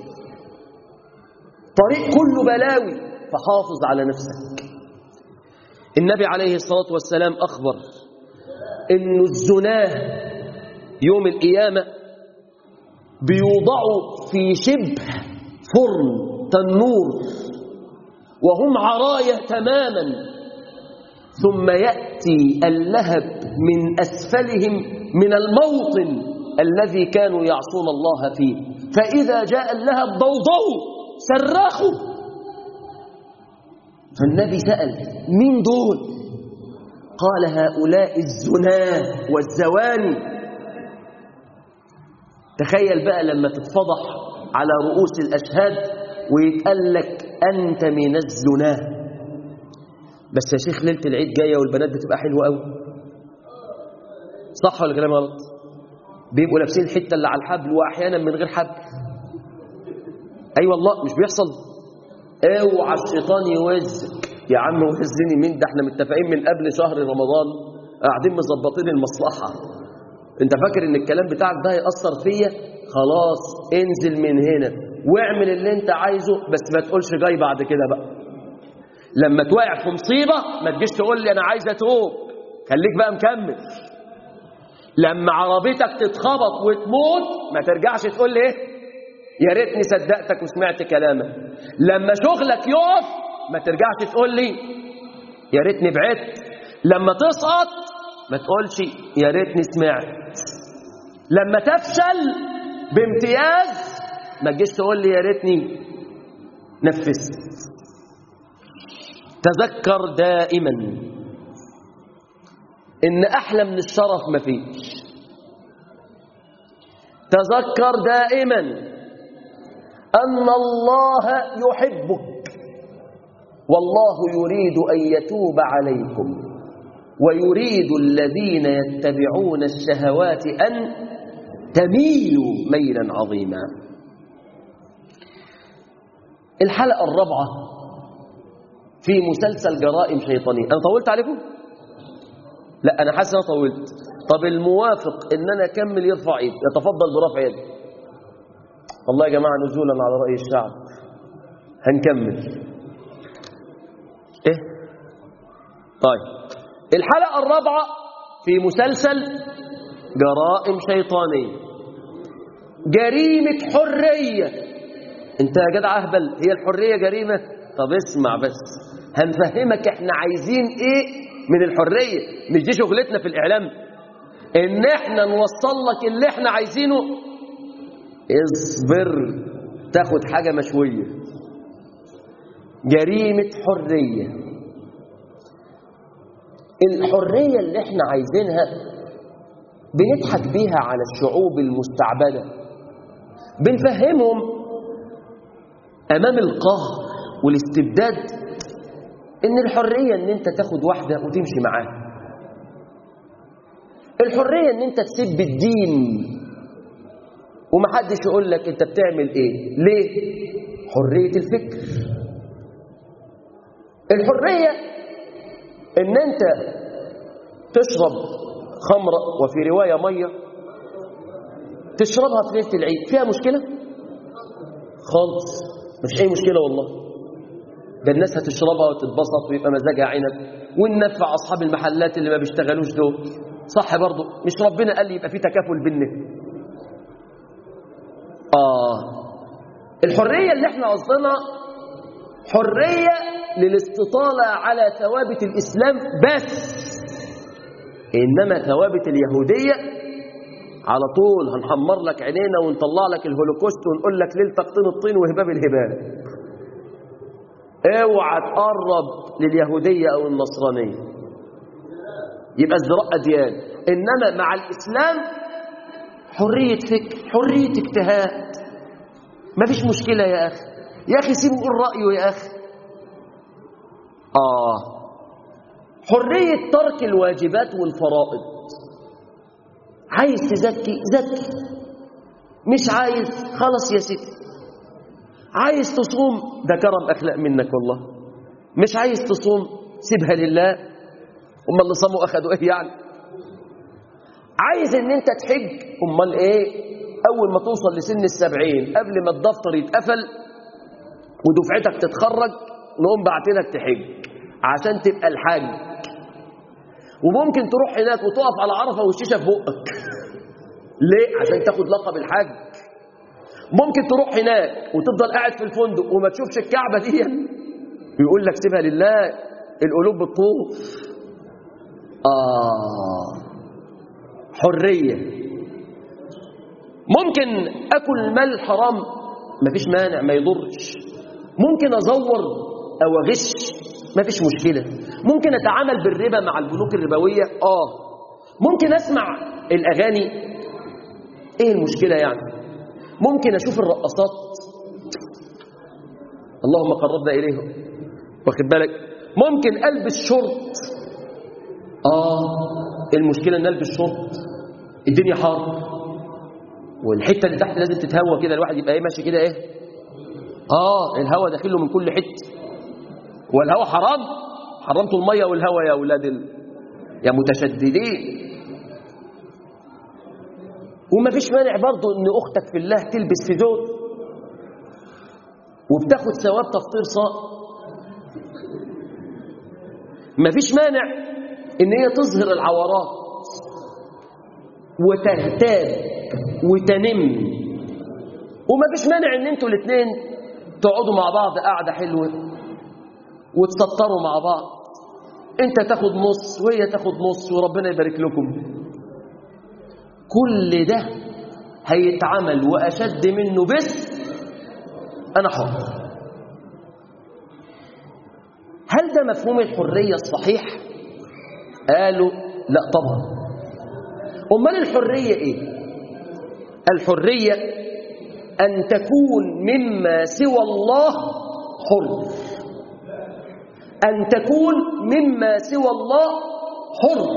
طريق كله بلاوي فحافظ على نفسك النبي عليه الصلاة والسلام أخبر إن الزناه يوم القيامة بيوضعوا في شبه فرن تنور وهم عرايا تماما ثم يأتي اللهب من أسفلهم من الموطن الذي كانوا يعصون الله فيه فإذا جاء اللهب ضوضوا صرخوا فالنبي سأل مين دول قال هؤلاء الزناه والزواني تخيل بقى لما تتفضح على رؤوس الأشهاد ويتقال لك أنت من الزناه بس يا شيخ ليلة العيد جاية والبنات بتبقى حلوة قوي صح ولا كلام غلط بيبقوا لابسين الحتة اللي على الحبل وأحيانا من غير حبل أي أيوة والله مش بيحصل اوعى الشيطان يوزك يا عم وزني مين ده احنا متفقين من قبل شهر رمضان قاعدين مظبطين المصلحة انت فاكر ان الكلام بتاعك ده هيأثر فيا خلاص انزل من هنا واعمل اللي انت عايزه بس ما تقولش جاي بعد كده بقى لما توقع في مصيبة ما تجيش تقول لي انا عايز اتوب خليك بقى مكمل لما عربيتك تتخبط وتموت ما ترجعش تقول لي ايه يا ريتني صدقتك وسمعت كلامك لما شغلك يقف ما ترجعش تقول لي يا ريتني بعدت لما تسقط ما تقولش يا ريتني سمعت لما تفشل بامتياز ما تجيش تقول لي يا ريتني نفذت تذكر دائما ان احلى من الشرف مفيش تذكر دائما ان الله يحبك والله يريد ان يتوب عليكم ويريد الذين يتبعون الشهوات أن تميلوا ميلا عظيما الحلقة الرابعة في مسلسل جرائم شيطانية أنا طولت عليكم؟ لا أنا حاسس أنا طولت طب الموافق إن أنا أكمل يرفع إيد يتفضل برفع يد والله يا جماعة نزولا على رأي الشعب هنكمل إيه؟ طيب الحلقة الرابعة في مسلسل جرائم شيطانية جريمة حرية انت يا جدع اهبل هي الحرية جريمة طب اسمع بس هنفهمك احنا عايزين ايه من الحرية مش دي شغلتنا في الاعلام ان احنا نوصل لك اللي احنا عايزينه اصبر تاخد حاجة مشوية جريمة حرية الحرية اللي احنا عايزينها بنضحك بيها على الشعوب المستعبدة بنفهمهم أمام القهر والاستبداد إن الحرية إن أنت تاخد واحدة وتمشي معاها الحرية إن أنت تسب الدين ومحدش يقول لك أنت بتعمل إيه ليه؟ حرية الفكر الحرية إن أنت تشرب خمرة وفي رواية مية تشربها في ليلة العيد فيها مشكلة؟ خالص مش أي مشكلة والله ده الناس هتشربها وتتبسط ويبقى مزاجها عنب وننفع أصحاب المحلات اللي ما بيشتغلوش دول صح برضه مش ربنا قال لي يبقى في تكافل بيننا آه الحرية اللي احنا قصدنا حرية للاستطالة على ثوابت الإسلام بس إنما ثوابت اليهودية على طول هنحمر لك عينينا ونطلع لك الهولوكوست ونقول لك ليلتك طين الطين وهباب الهباب اوعى تقرب لليهودية أو النصرانية يبقى ازدراء أديان إنما مع الإسلام حرية فكر حرية اجتهاد ما فيش مشكلة يا أخي يا أخي سيبه يقول رأيه يا أخي آه حرية ترك الواجبات والفرائض عايز تزكي زكي مش عايز خلاص يا ستي عايز تصوم ده كرم أخلاق منك والله مش عايز تصوم سيبها لله هم اللي صاموا أخدوا إيه يعني عايز ان انت تحج امال ايه اول ما توصل لسن السبعين قبل ما الدفتر يتقفل ودفعتك تتخرج نقوم بعتلك تحج عشان تبقى الحاج وممكن تروح هناك وتقف على عرفه والشيشه في بقك ليه عشان تاخد لقب الحاج ممكن تروح هناك وتفضل قاعد في الفندق وما تشوفش الكعبه دي يقول لك سيبها لله القلوب بتطوف اه حرية ممكن أكل مال حرام مفيش مانع ما يضرش ممكن أزور أو أغش مفيش مشكلة ممكن أتعامل بالربا مع البنوك الربوية آه ممكن أسمع الأغاني إيه المشكلة يعني ممكن أشوف الرقصات اللهم قربنا إليهم واخد بالك ممكن ألبس شرط آه المشكلة ان البس شورت الدنيا حار والحتة اللي تحت لازم تتهوى كده الواحد يبقى ايه ماشي كده ايه اه الهواء داخل له من كل حتة والهواء حرام حرمتوا المية والهواء يا اولاد ال... يا متشددين وما فيش مانع برضه ان اختك في الله تلبس في زوج وبتاخد ثواب تفطير صائم ما فيش مانع ان هي تظهر العورات وتغتاب وتنم وما فيش مانع ان انتوا الاثنين تقعدوا مع بعض قعده حلوه وتسطروا مع بعض انت تاخد نص وهي تاخد نص وربنا يبارك لكم كل ده هيتعمل واشد منه بس انا حر هل ده مفهوم الحريه الصحيح قالوا لا طبعا امال الحريه ايه الحريه ان تكون مما سوى الله حر ان تكون مما سوى الله حر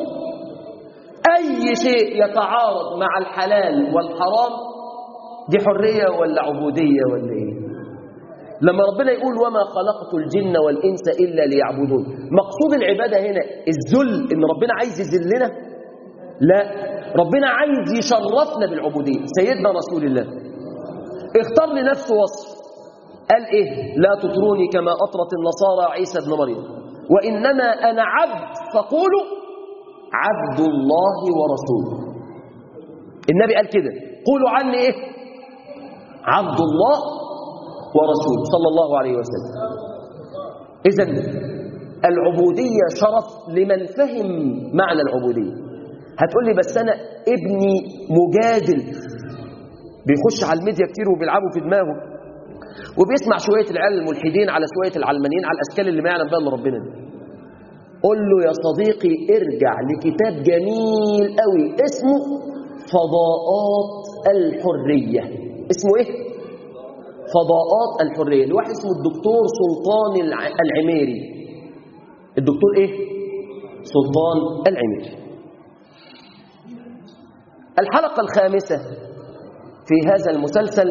أي شيء يتعارض مع الحلال والحرام دي حرية ولا عبودية ولا إيه لما ربنا يقول وما خلقت الجن والإنس إلا ليعبدون مقصود العبادة هنا الذل إن ربنا عايز يذلنا لا ربنا عايز يشرفنا بالعبودية سيدنا رسول الله اختار لنفسه وصف قال إيه لا تطروني كما أطرت النصارى عيسى بن مريم وإنما أنا عبد فقولوا عبد الله ورسوله النبي قال كده قولوا عني إيه عبد الله ورسوله صلى الله عليه وسلم إذا العبودية شرف لمن فهم معنى العبودية هتقول لي بس أنا ابني مجادل بيخش على الميديا كتير وبيلعبوا في دماغه وبيسمع شوية العيال الملحدين على شوية العلمانيين على الأشكال اللي ما يعلم بها إلا ربنا دي قول له يا صديقي ارجع لكتاب جميل قوي اسمه فضاءات الحرية اسمه ايه؟ فضاءات الحرية لواحد اسمه الدكتور سلطان الع- العميري الدكتور ايه؟ سلطان العميري الحلقة الخامسة في هذا المسلسل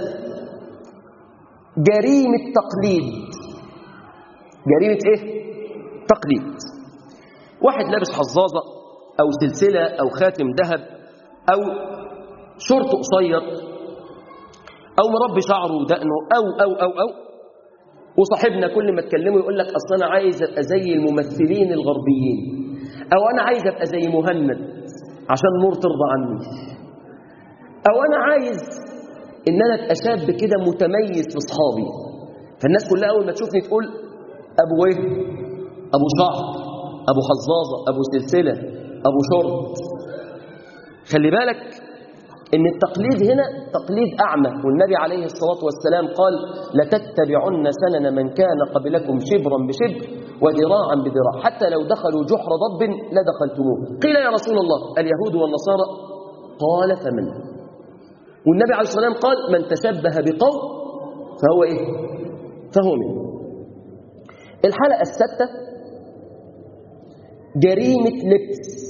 جريمة تقليد جريمة ايه؟ تقليد واحد لابس حظاظة أو سلسلة أو خاتم ذهب أو شورت قصير أو مربي شعره ودقنه أو أو أو أو وصاحبنا كل ما تكلمه يقول لك أصل أنا عايز أبقى زي الممثلين الغربيين أو أنا عايز أبقى زي مهند عشان نور ترضى عني أو أنا عايز إن أنا أبقى شاب كده متميز في أصحابي فالناس كلها أول ما تشوفني تقول أبو إيه؟ أبو شعر أبو حظاظة أبو سلسلة أبو شرط خلي بالك إن التقليد هنا تقليد أعمى والنبي عليه الصلاة والسلام قال لتتبعن سنن من كان قبلكم شبرا بشبر وذراعا بذراع حتى لو دخلوا جحر ضب لدخلتموه قيل يا رسول الله اليهود والنصارى قال فمن والنبي عليه الصلاة والسلام قال من تشبه بقوم فهو إيه فهو منه الحلقة الستة جريمة لبس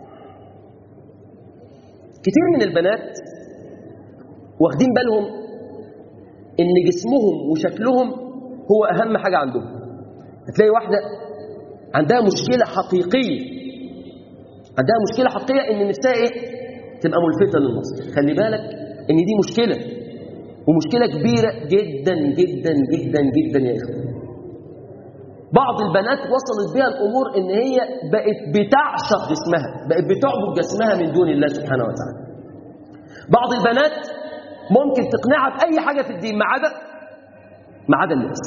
كتير من البنات واخدين بالهم ان جسمهم وشكلهم هو اهم حاجة عندهم هتلاقي واحدة عندها مشكلة حقيقية عندها مشكلة حقيقية ان نفسها ايه تبقى ملفتة للنظر خلي بالك ان دي مشكلة ومشكلة كبيرة جدا جدا جدا جدا يا اخوان بعض البنات وصلت بها الأمور إن هي بقت بتعشق جسمها بقت بتعبد جسمها من دون الله سبحانه وتعالى بعض البنات ممكن تقنعها بأي حاجة في الدين ما عدا ما عدا اللبس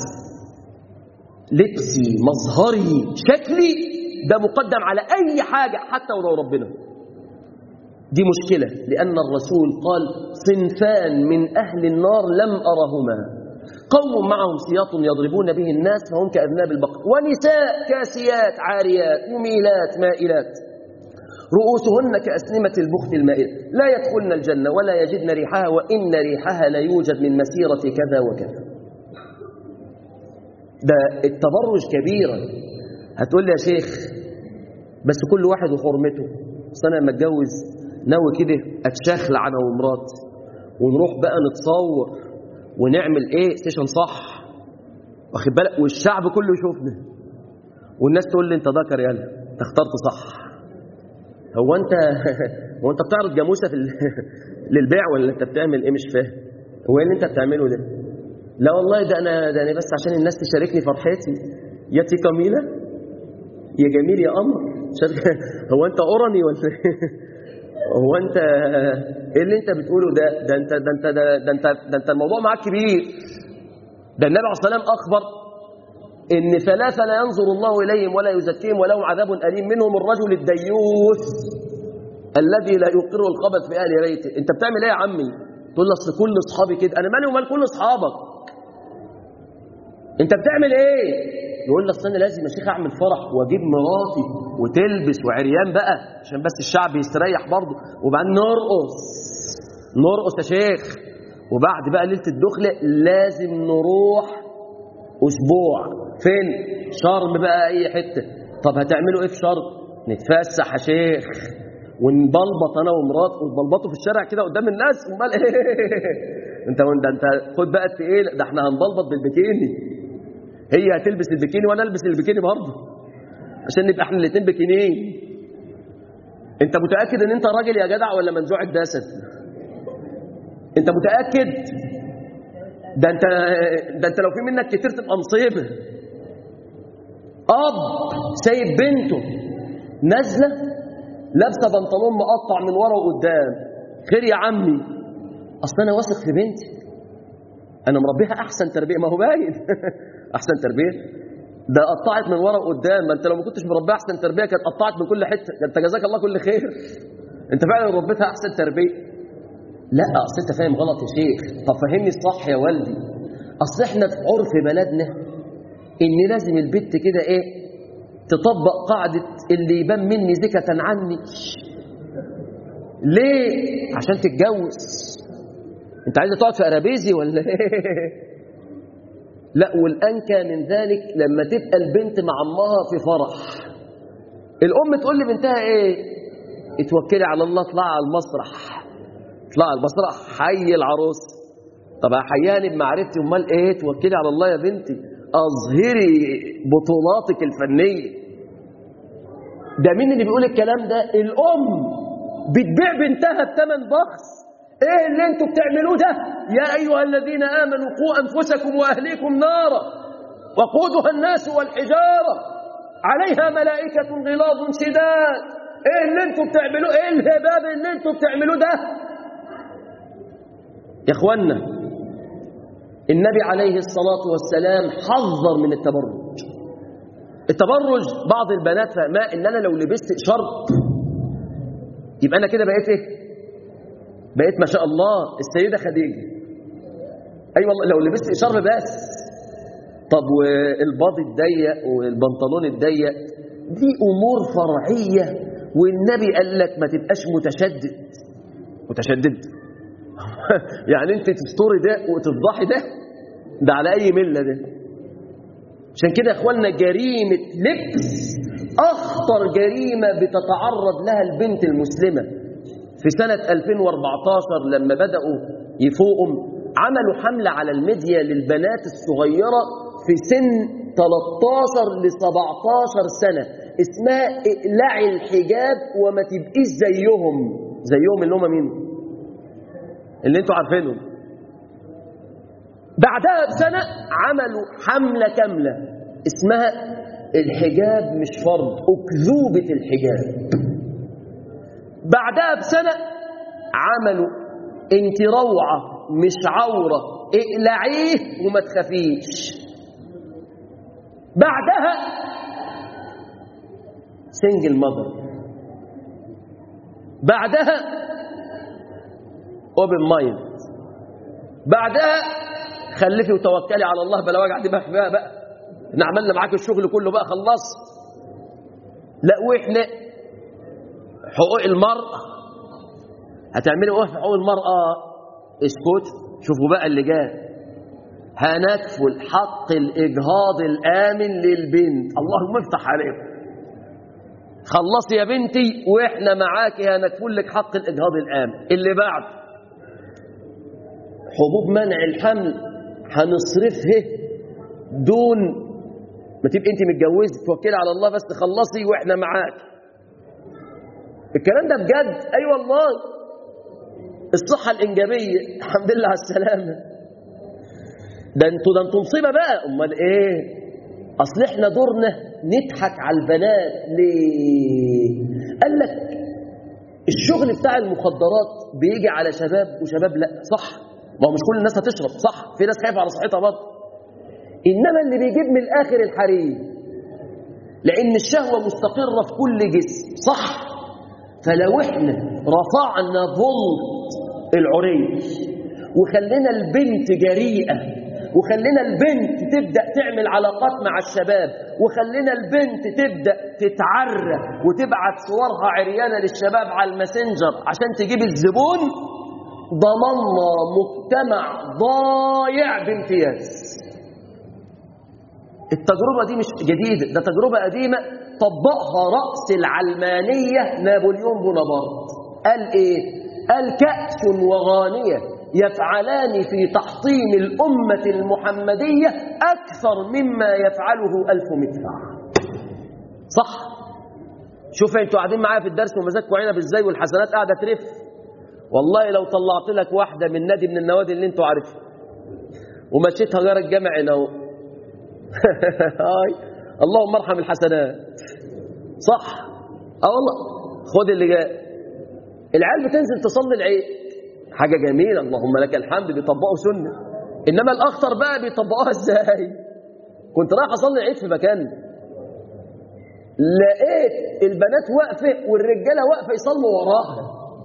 لبسي مظهري شكلي ده مقدم على أي حاجة حتى ولو ربنا دي مشكلة لأن الرسول قال صنفان من أهل النار لم أرهما قوم معهم سياط يضربون به الناس فهم كأذناب البقر ونساء كاسيات عاريات مميلات مائلات رؤوسهن كأسنمة البخت المائل لا يدخلن الجنة ولا يجدن ريحها وإن ريحها لا يوجد من مسيرة كذا وكذا ده التبرج كبيرا هتقول لي يا شيخ بس كل واحد وحرمته بس انا لما اتجوز ناوي كده اتشخلع انا ومراتي ونروح بقى نتصور ونعمل ايه سيشن صح واخد بالك والشعب كله يشوفنا والناس تقول لي انت ذكر يالا انت اخترت صح هو انت هو انت بتعرض جاموسه في ال... للبيع ولا انت بتعمل ايه مش فاهم هو ايه اللي انت بتعمله ده لا والله ده انا ده انا بس عشان الناس تشاركني فرحتي يا تي كميله يا جميل يا قمر شارك- هو انت اوراني ولا إيه؟ هو انت ايه اللي انت بتقوله ده ده انت ده انت ده, ده انت ده انت الموضوع معاك كبير ده النبي عليه الصلاه والسلام اخبر ان ثلاثه لا ينظر الله اليهم ولا يزكيهم ولهم عذاب اليم منهم الرجل الديوث الذي لا يقر الخبث في اهل بيته انت بتعمل ايه يا عمي تقول لي اصل كل اصحابي كده انا مالي ومال كل اصحابك انت بتعمل ايه يقول لي اصل انا لازم يا شيخ اعمل فرح واجيب مراتي وتلبس وعريان بقى عشان بس الشعب يستريح برضه وبعدين نرقص نرقص يا شيخ وبعد بقى ليله الدخله لازم نروح اسبوع فين شرم بقى اي حته طب هتعملوا ايه في شرم نتفسح يا شيخ ونبلبط انا ومرات ونبلبطه في الشارع كده قدام الناس امال ايه انت ده انت خد بقى التقيل ده احنا هنبلبط بالبكيني هي هتلبس البكيني وانا البس البكيني برضه عشان نبقى احنا الاثنين بكينيين انت متاكد ان انت راجل يا جدع ولا منزوع الدسم انت متاكد ده انت ده انت لو في منك كتير تبقى مصيبه اب سايب بنته نازله لابسه بنطلون مقطع من ورا وقدام خير يا عمي اصل انا واثق في بنتي انا مربيها احسن تربيه ما هو باين احسن تربيه ده قطعت من ورا وقدام ما انت لو ما كنتش مربيها احسن تربيه كانت قطعت من كل حته ده انت جزاك الله كل خير انت فعلا ربيتها احسن تربيه لا اصل انت فاهم غلط يا شيخ طب فهمني الصح يا والدي اصل احنا في عرف بلدنا ان لازم البت كده ايه تطبق قاعده اللي يبان مني زكه عني ليه عشان تتجوز انت عايزه تقعد في ارابيزي ولا ايه لا والانكى من ذلك لما تبقى البنت مع امها في فرح الام تقول لبنتها ايه اتوكلي على الله اطلعي على المسرح اطلعي على المسرح حي العروس طب احياني بمعرفتي امال ايه توكلي على الله يا بنتي اظهري بطولاتك الفنيه ده مين اللي بيقول الكلام ده الام بتبيع بنتها بثمن بخس ايه اللي انتوا بتعملوه ده يا ايها الذين امنوا قوا انفسكم واهليكم نارا وقودها الناس والحجاره عليها ملائكه غلاظ شداد ايه اللي انتوا بتعملوه ايه الهباب اللي انتوا بتعملوه ده يا اخوانا النبي عليه الصلاه والسلام حذر من التبرج التبرج بعض البنات فاهمه ان انا لو لبست شرط يبقى انا كده بقيت ايه بقيت ما شاء الله السيدة خديجة أي أيوة والله لو لبست شرب بس طب والباضي الضيق والبنطلون الضيق دي أمور فرعية والنبي قال لك ما تبقاش متشدد متشدد يعني انت تستوري ده وتفضحي ده ده على أي ملة ده عشان كده يا اخوانا جريمة لبس أخطر جريمة بتتعرض لها البنت المسلمة في سنة 2014 لما بدأوا يفوقوا عملوا حملة على الميديا للبنات الصغيرة في سن 13 ل 17 سنة اسمها اقلعي الحجاب وما تبقيش زيهم زيهم اللي هم مين اللي انتوا عارفينهم بعدها بسنة عملوا حملة كاملة اسمها الحجاب مش فرض أكذوبة الحجاب بعدها بسنة عملوا انت روعة مش عورة اقلعيه وما تخافيش بعدها سنجل ماذر بعدها اوبن مايند بعدها خلفي وتوكلي على الله بلا وجع دماغ بقى بقى احنا عملنا معاك الشغل كله بقى خلص لا واحنا حقوق المرأة هتعملوا ايه في حقوق المرأة اسكت شوفوا بقى اللي جاي هنكفل حق الإجهاض الآمن للبنت اللهم افتح عليكم خلصي يا بنتي واحنا معاكي هنكفل لك حق الإجهاض الآمن اللي بعد حبوب منع الحمل هنصرفها دون ما تبقي انت متجوزه توكلي على الله بس تخلصي واحنا معاكي الكلام ده بجد اي أيوة والله الصحه الانجابيه الحمد لله على السلامه ده انتوا ده انتوا مصيبه بقى امال ايه اصل احنا دورنا نضحك على البنات ليه قال لك الشغل بتاع المخدرات بيجي على شباب وشباب لا صح ما هو مش كل الناس هتشرب صح في ناس خايفه على صحتها برضه انما اللي بيجيب من الاخر الحريم لان الشهوه مستقره في كل جسم صح فلو احنا رفعنا فولت العري وخلينا البنت جريئة وخلينا البنت تبدأ تعمل علاقات مع الشباب وخلينا البنت تبدأ تتعرى وتبعت صورها عريانة للشباب على الماسنجر عشان تجيب الزبون ضمننا مجتمع ضايع بامتياز التجربة دي مش جديدة ده تجربة قديمة طبقها رأس العلمانية نابليون بونابرت قال إيه؟ قال كأس وغانية يفعلان في تحطيم الأمة المحمدية أكثر مما يفعله ألف مدفع صح شوف انتوا قاعدين معايا في الدرس ومزاجكم عنب ازاي والحسنات قاعده ترف والله لو طلعت لك واحده من نادي من النوادي اللي انتوا عارفها ومشيتها غير الجامع هنا اهو هاي اللهم ارحم الحسنات صح اه والله خد اللي جاء العيال بتنزل تصلي العيد حاجه جميله اللهم لك الحمد بيطبقوا سنه انما الاخطر بقى بيطبقوها ازاي كنت رايح اصلي العيد في مكان لقيت البنات واقفه والرجاله واقفه يصلوا وراها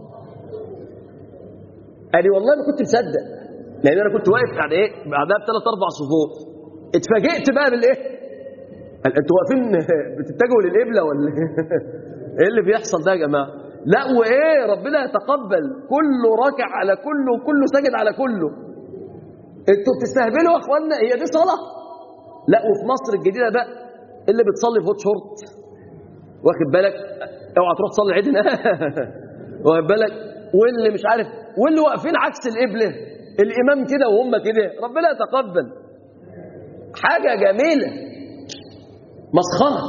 قال لي والله ما كنت مصدق لان انا كنت واقف يعني ايه بعدها بثلاث اربع صفوف اتفاجئت بقى بالايه قال انتوا واقفين بتتجهوا للقبله ولا ايه اللي بيحصل ده يا جماعه لا وايه ربنا يتقبل كله راكع على كله وكله ساجد على كله انتوا بتستهبلوا يا اخوانا هي دي صلاه لا وفي مصر الجديده بقى اللي بتصلي في هوت شورت واخد بالك اوعى تروح تصلي العيد هنا واخد بالك واللي مش عارف واللي واقفين عكس القبله الامام كده وهم كده ربنا يتقبل حاجه جميله مسخره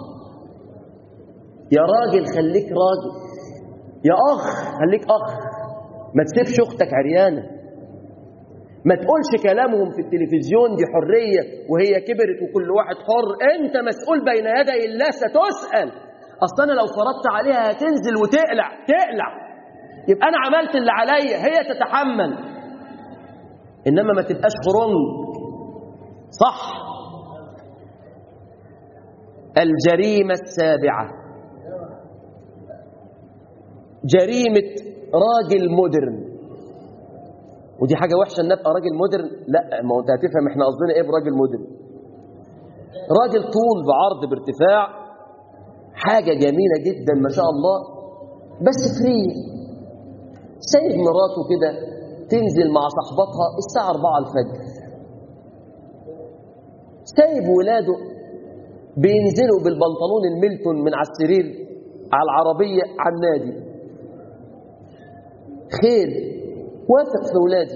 يا راجل خليك راجل يا اخ خليك اخ ما تسيبش اختك عريانه ما تقولش كلامهم في التلفزيون دي حريه وهي كبرت وكل واحد حر انت مسؤول بين يدي الله ستسال اصل انا لو فرضت عليها هتنزل وتقلع تقلع يبقى انا عملت اللي عليا هي تتحمل انما ما تبقاش خرنج صح الجريمه السابعه جريمه راجل مودرن ودي حاجه وحشه ان ابقى راجل مودرن لا ما هو انت هتفهم احنا قصدنا ايه براجل مودرن راجل طول بعرض بارتفاع حاجه جميله جدا ما شاء الله بس فري سايب مراته كده تنزل مع صاحبتها الساعه 4 الفجر سايب ولاده بينزلوا بالبنطلون الميلتون من على السرير على العربيه على النادي خير واثق في ولادي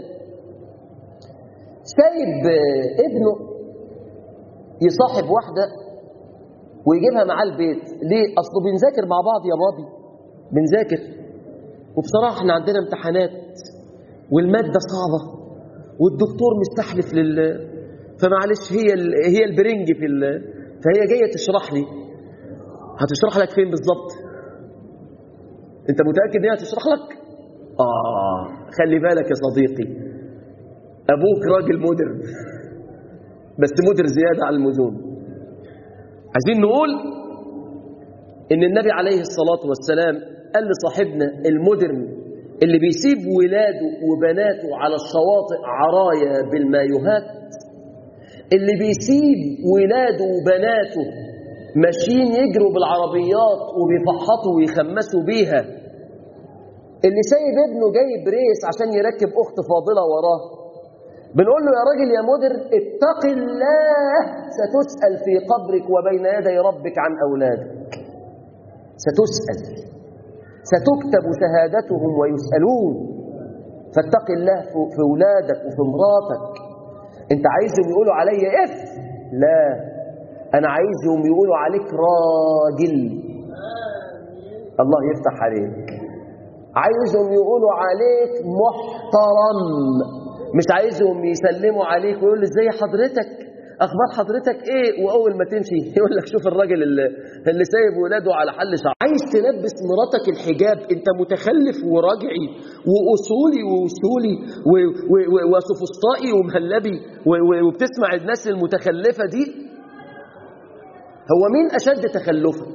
سايب ابنه يصاحب واحدة ويجيبها معاه البيت ليه؟ أصله بنذاكر مع بعض يا بابي بنذاكر وبصراحة احنا عندنا امتحانات والمادة صعبة والدكتور مستحلف لل فمعلش هي ال... هي البرنج في ال... فهي جاية تشرح لي هتشرح لك فين بالظبط انت متأكد ان هي هتشرح لك آه خلي بالك يا صديقي أبوك راجل مودرن بس مودر زيادة على المزون عايزين نقول إن النبي عليه الصلاة والسلام قال لصاحبنا المودرن اللي بيسيب ولاده وبناته على الشواطئ عرايا بالمايوهات اللي بيسيب ولاده وبناته ماشيين يجروا بالعربيات وبيفحطوا ويخمسوا بيها اللي سايب ابنه جايب ريس عشان يركب اخت فاضله وراه بنقول له يا راجل يا مدر اتق الله ستسأل في قبرك وبين يدي ربك عن أولادك ستسأل ستكتب شهادتهم ويسألون فاتق الله في أولادك وفي مراتك انت عايزهم يقولوا علي اف لا انا عايزهم يقولوا عليك راجل الله يفتح عليك عايزهم يقولوا عليك محترم مش عايزهم يسلموا عليك ويقول لي ازاي حضرتك اخبار حضرتك ايه واول ما تمشي يقول لك شوف الراجل اللي, اللي سايب ولاده على حل شعر عايز تلبس مراتك الحجاب انت متخلف وراجعي واصولي واصولي وسفسطائي ومهلبي وبتسمع الناس المتخلفه دي هو مين اشد تخلفا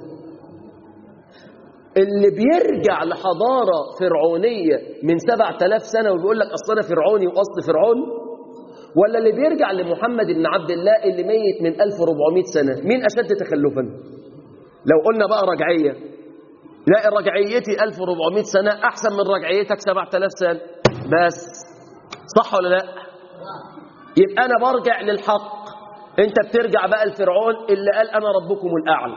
اللي بيرجع لحضارة فرعونية من 7000 سنة وبيقول لك أصل أنا فرعوني وأصل فرعون ولا اللي بيرجع لمحمد بن عبد الله اللي ميت من 1400 سنة مين أشد تخلفا لو قلنا بقى رجعية لا رجعيتي 1400 سنة أحسن من رجعيتك 7000 سنة بس صح ولا لا يبقى أنا برجع للحق انت بترجع بقى لفرعون اللي قال انا ربكم الاعلى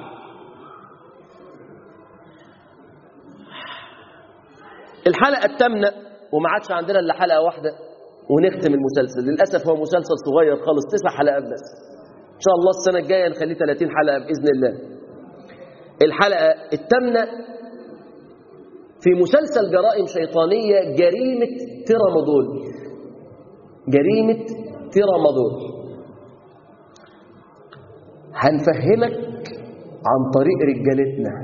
الحلقه الثامنه وما عادش عندنا الا حلقه واحده ونختم المسلسل للاسف هو مسلسل صغير خالص تسع حلقات بس ان شاء الله السنه الجايه نخليه 30 حلقه باذن الله الحلقه الثامنه في مسلسل جرائم شيطانيه جريمه ترامادول جريمه ترامادول هنفهمك عن طريق رجالتنا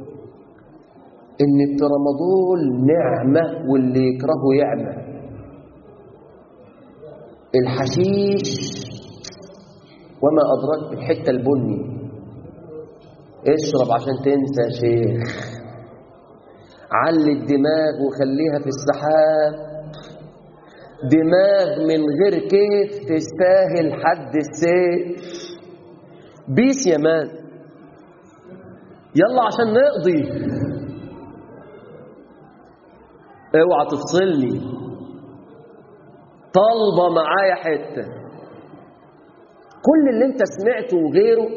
ان الترامادول نعمه واللي يكرهه يعمى الحشيش وما ادراك بالحته البني اشرب عشان تنسى يا شيخ علي الدماغ وخليها في السحاب دماغ من غير كيف تستاهل حد السيف بيس يا مان يلا عشان نقضي اوعى تفصلني طالبه معايا حته كل اللي انت سمعته وغيره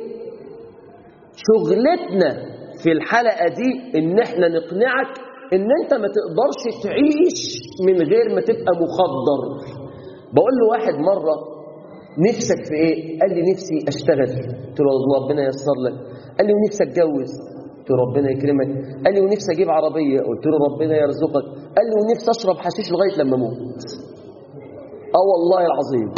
شغلتنا في الحلقه دي ان احنا نقنعك ان انت ما تقدرش تعيش من غير ما تبقى مخدر بقول له واحد مره نفسك في ايه قال لي نفسي اشتغل قلت له ربنا ييسر لك قال لي ونفسي اتجوز قلت له ربنا يكرمك قال لي ونفسي اجيب عربيه قلت له ربنا يرزقك قال لي ونفسي اشرب حشيش لغايه لما اموت اه والله العظيم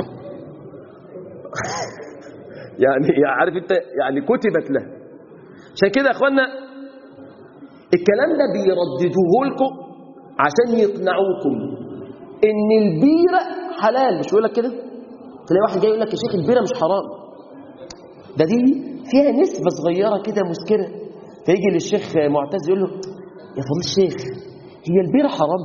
يعني يعني عارف انت يعني كتبت له عشان كده يا اخوانا الكلام ده بيرددوه لكم عشان يقنعوكم ان البيره حلال مش يقول لك كده تلاقي واحد جاي يقول لك يا شيخ البيره مش حرام ده دي فيها نسبه صغيره كده مسكره فيجي للشيخ معتز يقول له يا فضيله الشيخ هي البيره حرام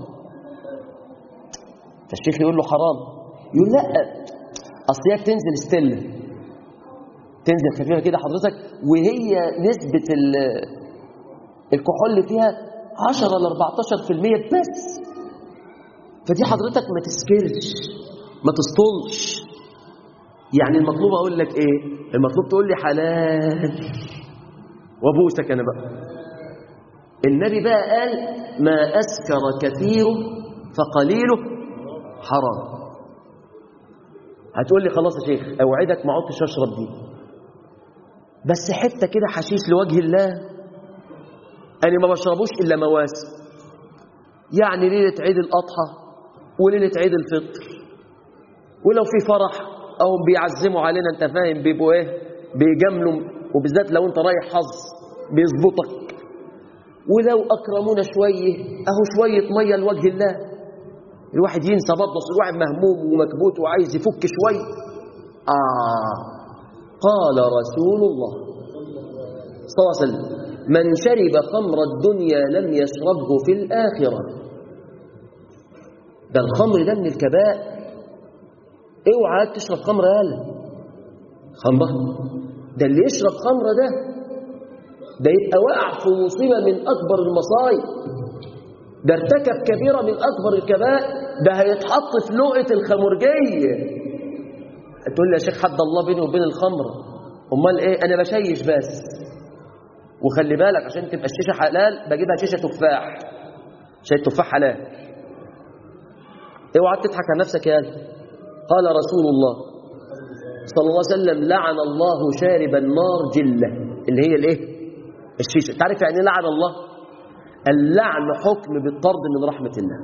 فالشيخ يقول له حرام يقول لا اصل هي بتنزل ستيل تنزل خفيفه كده حضرتك وهي نسبه الكحول اللي فيها 10 ل 14% بس فدي حضرتك ما تسكرش ما تسطلش يعني المطلوب اقول لك ايه المطلوب تقول لي حلال وابوسك انا بقى النبي بقى قال ما اسكر كثيره فقليله حرام هتقول لي خلاص يا شيخ اوعدك ما عدتش اشرب دي بس حته كده حشيش لوجه الله انا ما بشربوش الا مواسم يعني ليله عيد الاضحى وليله عيد الفطر ولو في فرح او بيعزموا علينا انت فاهم بيبقوا ايه بيجاملوا وبالذات لو انت رايح حظ بيظبطك ولو اكرمونا شويه اهو شويه ميه لوجه الله الواحد ينسى برضه الواحد مهموم ومكبوت وعايز يفك شويه اه قال رسول الله صلى الله عليه وسلم من شرب خمر الدنيا لم يشربه في الآخرة ده الخمر ده من الكبائر اوعى تشرب خمر يالا خمر ده اللي يشرب خمر ده ده يبقى واقع في مصيبة من أكبر المصايب ده ارتكب كبيرة من أكبر الكبائر ده هيتحط في لقة الخمرجية هتقول لي يا شيخ حد الله بيني وبين الخمر امال ايه انا بشيش بس وخلي بالك عشان تبقى الشيشه حلال بجيبها شيشه تفاح شيشه تفاح حلال اوعى تضحك على نفسك يا قال رسول الله صلى الله عليه وسلم لعن الله شارب النار جله اللي هي الايه الشيشه تعرف يعني لعن الله اللعن حكم بالطرد من رحمه الله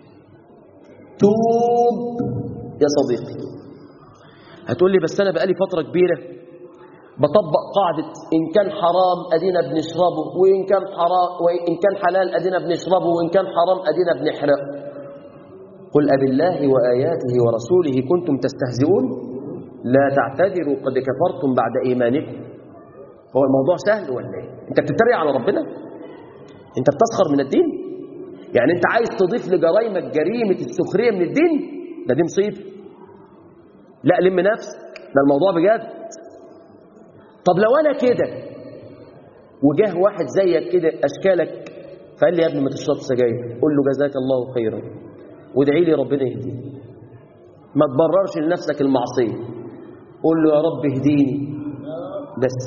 توب يا صديقي هتقول لي بس انا بقالي فتره كبيره بطبق قاعدة إن كان حرام أدينا بنشربه وإن كان حرام وإن كان حلال أدينا بنشربه وإن كان حرام أدينا بنحرقه قل أب الله وآياته ورسوله كنتم تستهزئون لا تعتذروا قد كفرتم بعد إيمانكم هو الموضوع سهل ولا إيه؟ أنت بتتريق على ربنا؟ أنت بتسخر من الدين؟ يعني أنت عايز تضيف لجرائمك جريمة السخرية من الدين؟ ده دي مصيبة لا لم نفسك ده الموضوع بجد طب لو انا كده وجاه واحد زيك كده اشكالك فقال لي يا ابني ما تشربش سجاير قول له جزاك الله خيرا وادعي لي ربنا يهديك ما تبررش لنفسك المعصيه قول له يا رب اهديني بس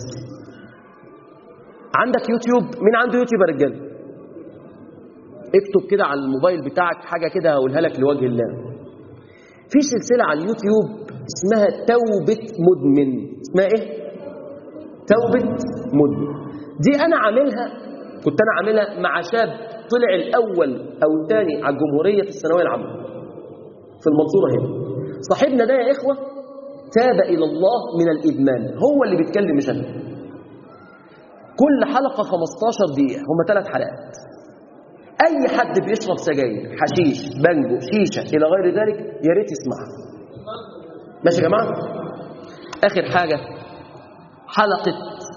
عندك يوتيوب مين عنده يوتيوب يا رجاله اكتب كده على الموبايل بتاعك حاجه كده هقولها لك لوجه الله في سلسله على اليوتيوب اسمها توبه مدمن اسمها ايه توبه مدمن دي انا عاملها كنت انا عاملها مع شاب طلع الاول او الثاني على الجمهوريه في الثانويه العامه في المنصوره هنا صاحبنا ده يا اخوه تاب الى الله من الادمان هو اللي بيتكلم مش انا كل حلقه 15 دقيقه هم ثلاث حلقات اي حد بيشرب سجاير حشيش بانجو شيشه الى غير ذلك يا ريت يسمعها ماشي يا جماعه اخر حاجه حلقه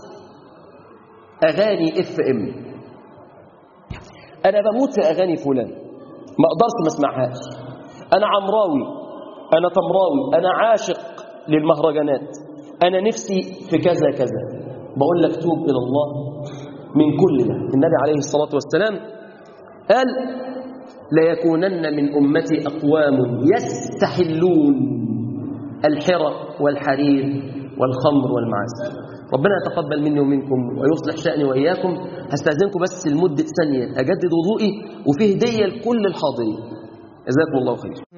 اغاني اف ام انا بموت في اغاني فلان ما اقدرش ما اسمعهاش انا عمراوي انا تمراوي انا عاشق للمهرجانات انا نفسي في كذا كذا بقول لك توب الى الله من كل ده النبي عليه الصلاه والسلام قال ليكونن من امتي اقوام يستحلون الحرى والحرير والخمر والمعازف ربنا يتقبل مني ومنكم ويصلح شأني وإياكم هستأذنكم بس لمدة ثانية أجدد وضوئي وفي هدية لكل الحاضرين جزاكم الله خير